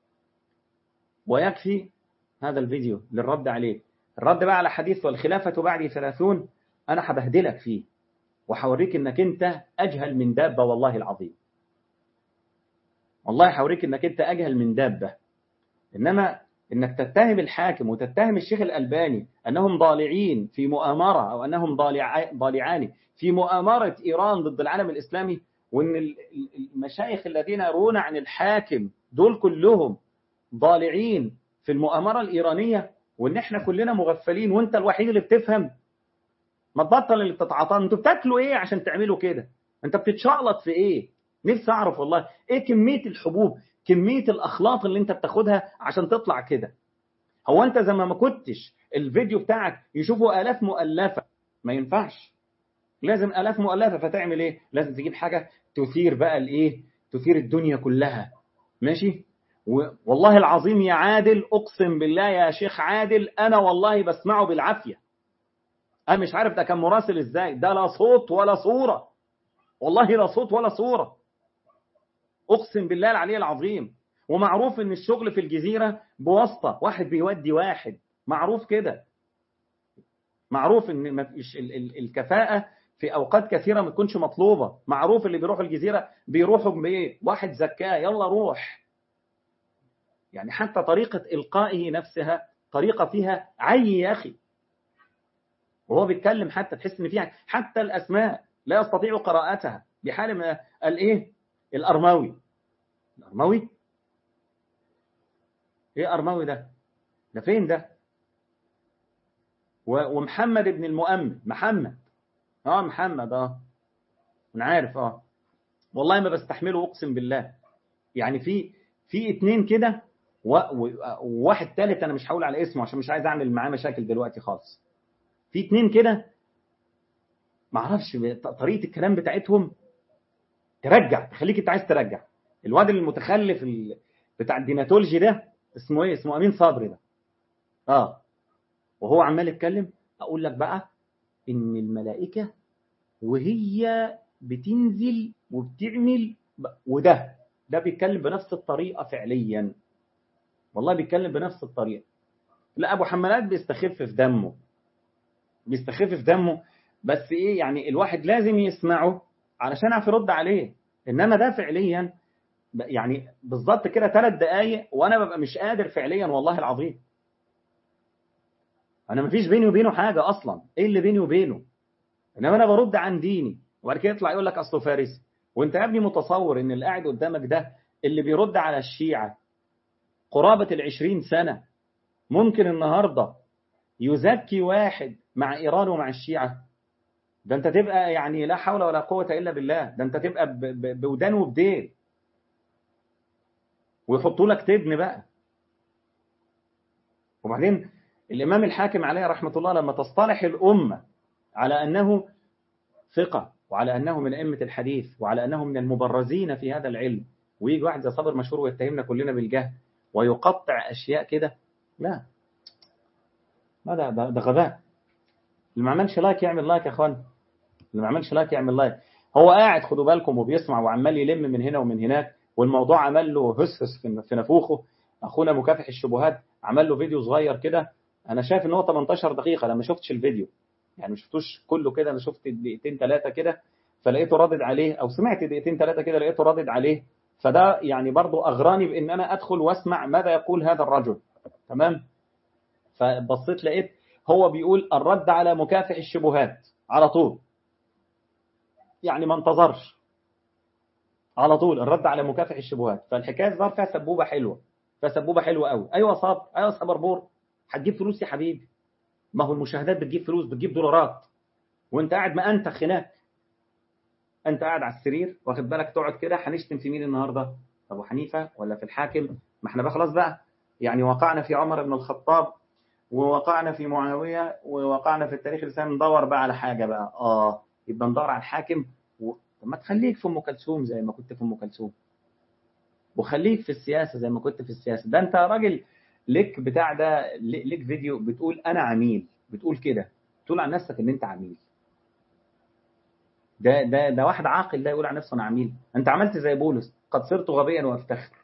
ويكفي هذا الفيديو للرد عليه الرد بقى على حديث والخلافة بعد ثلاثون أنا هبهدلك فيه وحوريك انك انت اجهل من دابة والله العظيم والله حوريك انك انت اجهل من دابة انما انك تتهم الحاكم وتتهم الشيخ الالباني انهم ضالعين في مؤامرة او انهم ضالعان في مؤامرة ايران ضد العالم الاسلامي وان المشايخ الذين يرون عن الحاكم دول كلهم ضالعين في المؤامرة الايرانية وان احنا كلنا مغفلين وانت الوحيد اللي بتفهم ما تبطل اللي بتتعاطاه انتوا بتاكلوا ايه عشان تعملوا كده انت بتتشقلط في ايه نفسي اعرف والله ايه كميه الحبوب كميه الاخلاط اللي انت بتاخدها عشان تطلع كده هو انت زي ما ما كنتش الفيديو بتاعك يشوفوا الاف مؤلفه ما ينفعش لازم الاف مؤلفه فتعمل ايه لازم تجيب حاجه تثير بقى الايه تثير الدنيا كلها ماشي والله العظيم يا عادل اقسم بالله يا شيخ عادل انا والله بسمعه بالعافيه انا مش عارف ده كان مراسل ازاي ده لا صوت ولا صوره والله لا صوت ولا صوره اقسم بالله العلي العظيم ومعروف ان الشغل في الجزيره بواسطه واحد بيودي واحد معروف كده معروف ان ما فيش الكفاءه في اوقات كثيره ما تكونش مطلوبه معروف اللي بيروحوا الجزيره بيروحوا بايه واحد زكاه يلا روح يعني حتى طريقه القائه نفسها طريقه فيها عي يا اخي وهو بيتكلم حتى تحس ان فيها حتى الاسماء لا يستطيع قراءتها بحال من الايه الارماوي الارماوي ايه ارماوي ده ده فين ده ومحمد ابن المؤمن محمد اه محمد اه انا عارف اه والله ما بستحمله اقسم بالله يعني في في اتنين كده وواحد ثالث انا مش هقول على اسمه عشان مش عايز اعمل معاه مشاكل دلوقتي خالص في اتنين كده ما اعرفش طريقه الكلام بتاعتهم ترجع تخليك انت عايز ترجع الواد المتخلف بتاع الديناتولوجي ده اسمه ايه اسمه امين صبري ده اه وهو عمال يتكلم اقول لك بقى ان الملائكه وهي بتنزل وبتعمل وده ده بيتكلم بنفس الطريقه فعليا والله بيتكلم بنفس الطريقه لا ابو حمالات بيستخف في دمه بيستخف في دمه بس ايه يعني الواحد لازم يسمعه علشان يعرف يرد عليه انما ده فعليا يعني بالظبط كده ثلاث دقايق وانا ببقى مش قادر فعليا والله العظيم انا مفيش بيني وبينه حاجه اصلا ايه اللي بيني وبينه انما انا برد عن ديني وبعد كده يطلع يقول لك اصله فارسي وانت يا ابني متصور ان اللي قاعد قدامك ده اللي بيرد على الشيعه قرابه العشرين سنه ممكن النهارده يزكي واحد مع ايران ومع الشيعه ده انت تبقى يعني لا حول ولا قوه الا بالله ده انت تبقى بودان وبديل ويحطوا لك تبن بقى وبعدين الإمام الحاكم عليه رحمة الله لما تصطلح الأمة على أنه ثقة وعلى أنه من أئمة الحديث وعلى أنه من المبرزين في هذا العلم ويجي واحد زي صابر مشهور ويتهمنا كلنا بالجهل ويقطع أشياء كده لا ما ده ده, ده غباء اللي ما عملش لايك يعمل لايك يا اخوان اللي ما عملش لايك يعمل لايك هو قاعد خدوا بالكم وبيسمع وعمال يلم من هنا ومن هناك والموضوع عمل له هسس في نافوخه اخونا مكافح الشبهات عمل له فيديو صغير كده انا شايف ان هو 18 دقيقه انا ما شفتش الفيديو يعني ما شفتوش كله كده انا شفت دقيقتين ثلاثه كده فلقيته رادد عليه او سمعت دقيقتين ثلاثه كده لقيته رادد عليه فده يعني برضو اغراني بان انا ادخل واسمع ماذا يقول هذا الرجل تمام فبصيت لقيت هو بيقول الرد على مكافح الشبهات على طول يعني ما انتظرش على طول الرد على مكافح الشبهات فالحكايه ظهر فيها سبوبه حلوه فسبوبه حلوه قوي ايوه صاب ايوه صبر بور هتجيب فلوس يا حبيبي ما هو المشاهدات بتجيب فلوس بتجيب دولارات وانت قاعد ما انت هناك انت قاعد على السرير واخد بالك تقعد كده هنشتم في مين النهارده ابو حنيفه ولا في الحاكم ما احنا بقى خلاص بقى يعني وقعنا في عمر بن الخطاب ووقعنا في معاويه ووقعنا في التاريخ الاسلامي ندور بقى على حاجه بقى اه يبقى ندور على الحاكم و... ما تخليك في ام كلثوم زي ما كنت في ام كلثوم وخليك في السياسه زي ما كنت في السياسه ده انت راجل لك بتاع ده لك فيديو بتقول انا عميل بتقول كده تقول عن نفسك ان انت عميل ده ده ده واحد عاقل ده يقول عن نفسه انا عميل انت عملت زي بولس قد صرت غبيا وافتخر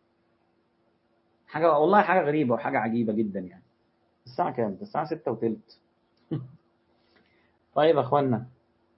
حاجه والله حاجه غريبه وحاجه عجيبه جدا يعني الساعه كام الساعه ستة وثلث طيب يا اخوانا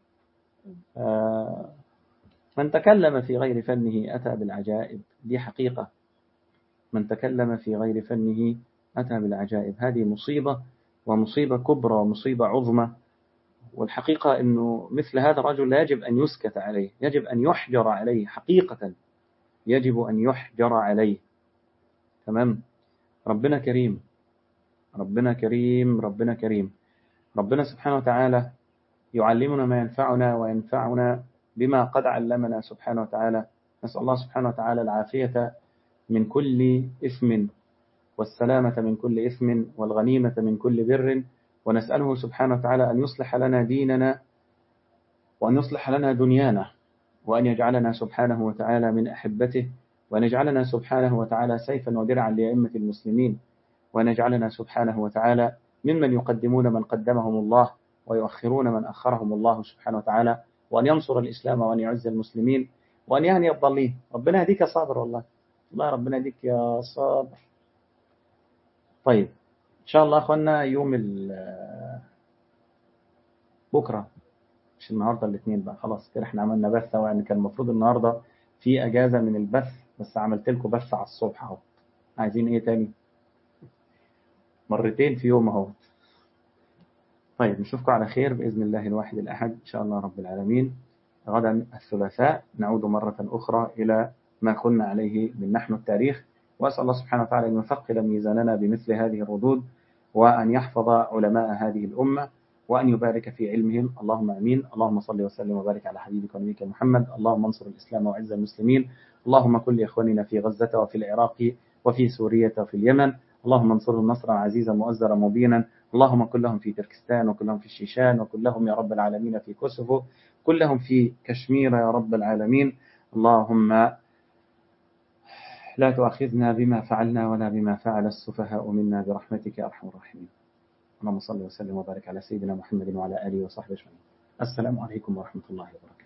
آه من تكلم في غير فنه أتى بالعجائب دي حقيقة من تكلم في غير فنه أتى بالعجائب هذه مصيبة ومصيبة كبرى ومصيبة عظمى والحقيقة أنه مثل هذا الرجل لا يجب أن يسكت عليه يجب أن يحجر عليه حقيقة يجب أن يحجر عليه تمام ربنا كريم ربنا كريم ربنا كريم ربنا سبحانه وتعالى يعلمنا ما ينفعنا وينفعنا بما قد علمنا سبحانه وتعالى نسأل الله سبحانه وتعالى العافية من كل إثم والسلامة من كل إثم والغنيمة من كل بر ونسأله سبحانه وتعالى أن يصلح لنا ديننا وأن يصلح لنا دنيانا وأن يجعلنا سبحانه وتعالى من أحبته وأن يجعلنا سبحانه وتعالى سيفا ودرعا لأئمة المسلمين وأن يجعلنا سبحانه وتعالى ممن يقدمون من قدمهم الله ويؤخرون من أخرهم الله سبحانه وتعالى وأن ينصر الإسلام وأن يعز المسلمين وأن يهني الضالين ربنا يهديك يا صابر والله الله ربنا يهديك يا صابر طيب إن شاء الله أخوانا يوم بكرة مش النهاردة الاثنين بقى خلاص كده احنا عملنا بث يعني كان المفروض النهاردة في أجازة من البث بس عملت لكم بث على الصبح اهو عايزين ايه تاني مرتين في يوم اهو طيب نشوفكم على خير بإذن الله الواحد الأحد إن شاء الله رب العالمين غدا الثلاثاء نعود مرة أخرى إلى ما كنا عليه من نحن التاريخ وأسأل الله سبحانه وتعالى أن يثقل ميزاننا بمثل هذه الردود وأن يحفظ علماء هذه الأمة وأن يبارك في علمهم اللهم أمين اللهم صل وسلم وبارك على حبيبك ونبيك محمد اللهم انصر الإسلام وعز المسلمين اللهم كن لإخواننا في غزة وفي العراق وفي سوريا وفي اليمن اللهم انصرهم نصرا عزيزا مؤزرا مبينا اللهم كن لهم في تركستان وكن لهم في الشيشان وكن لهم يا رب العالمين في كوسوفو كن لهم في كشمير يا رب العالمين اللهم لا تؤاخذنا بما فعلنا ولا بما فعل السفهاء منا برحمتك يا ارحم الراحمين اللهم صل وسلم وبارك على سيدنا محمد وعلى اله وصحبه اجمعين السلام عليكم ورحمه الله وبركاته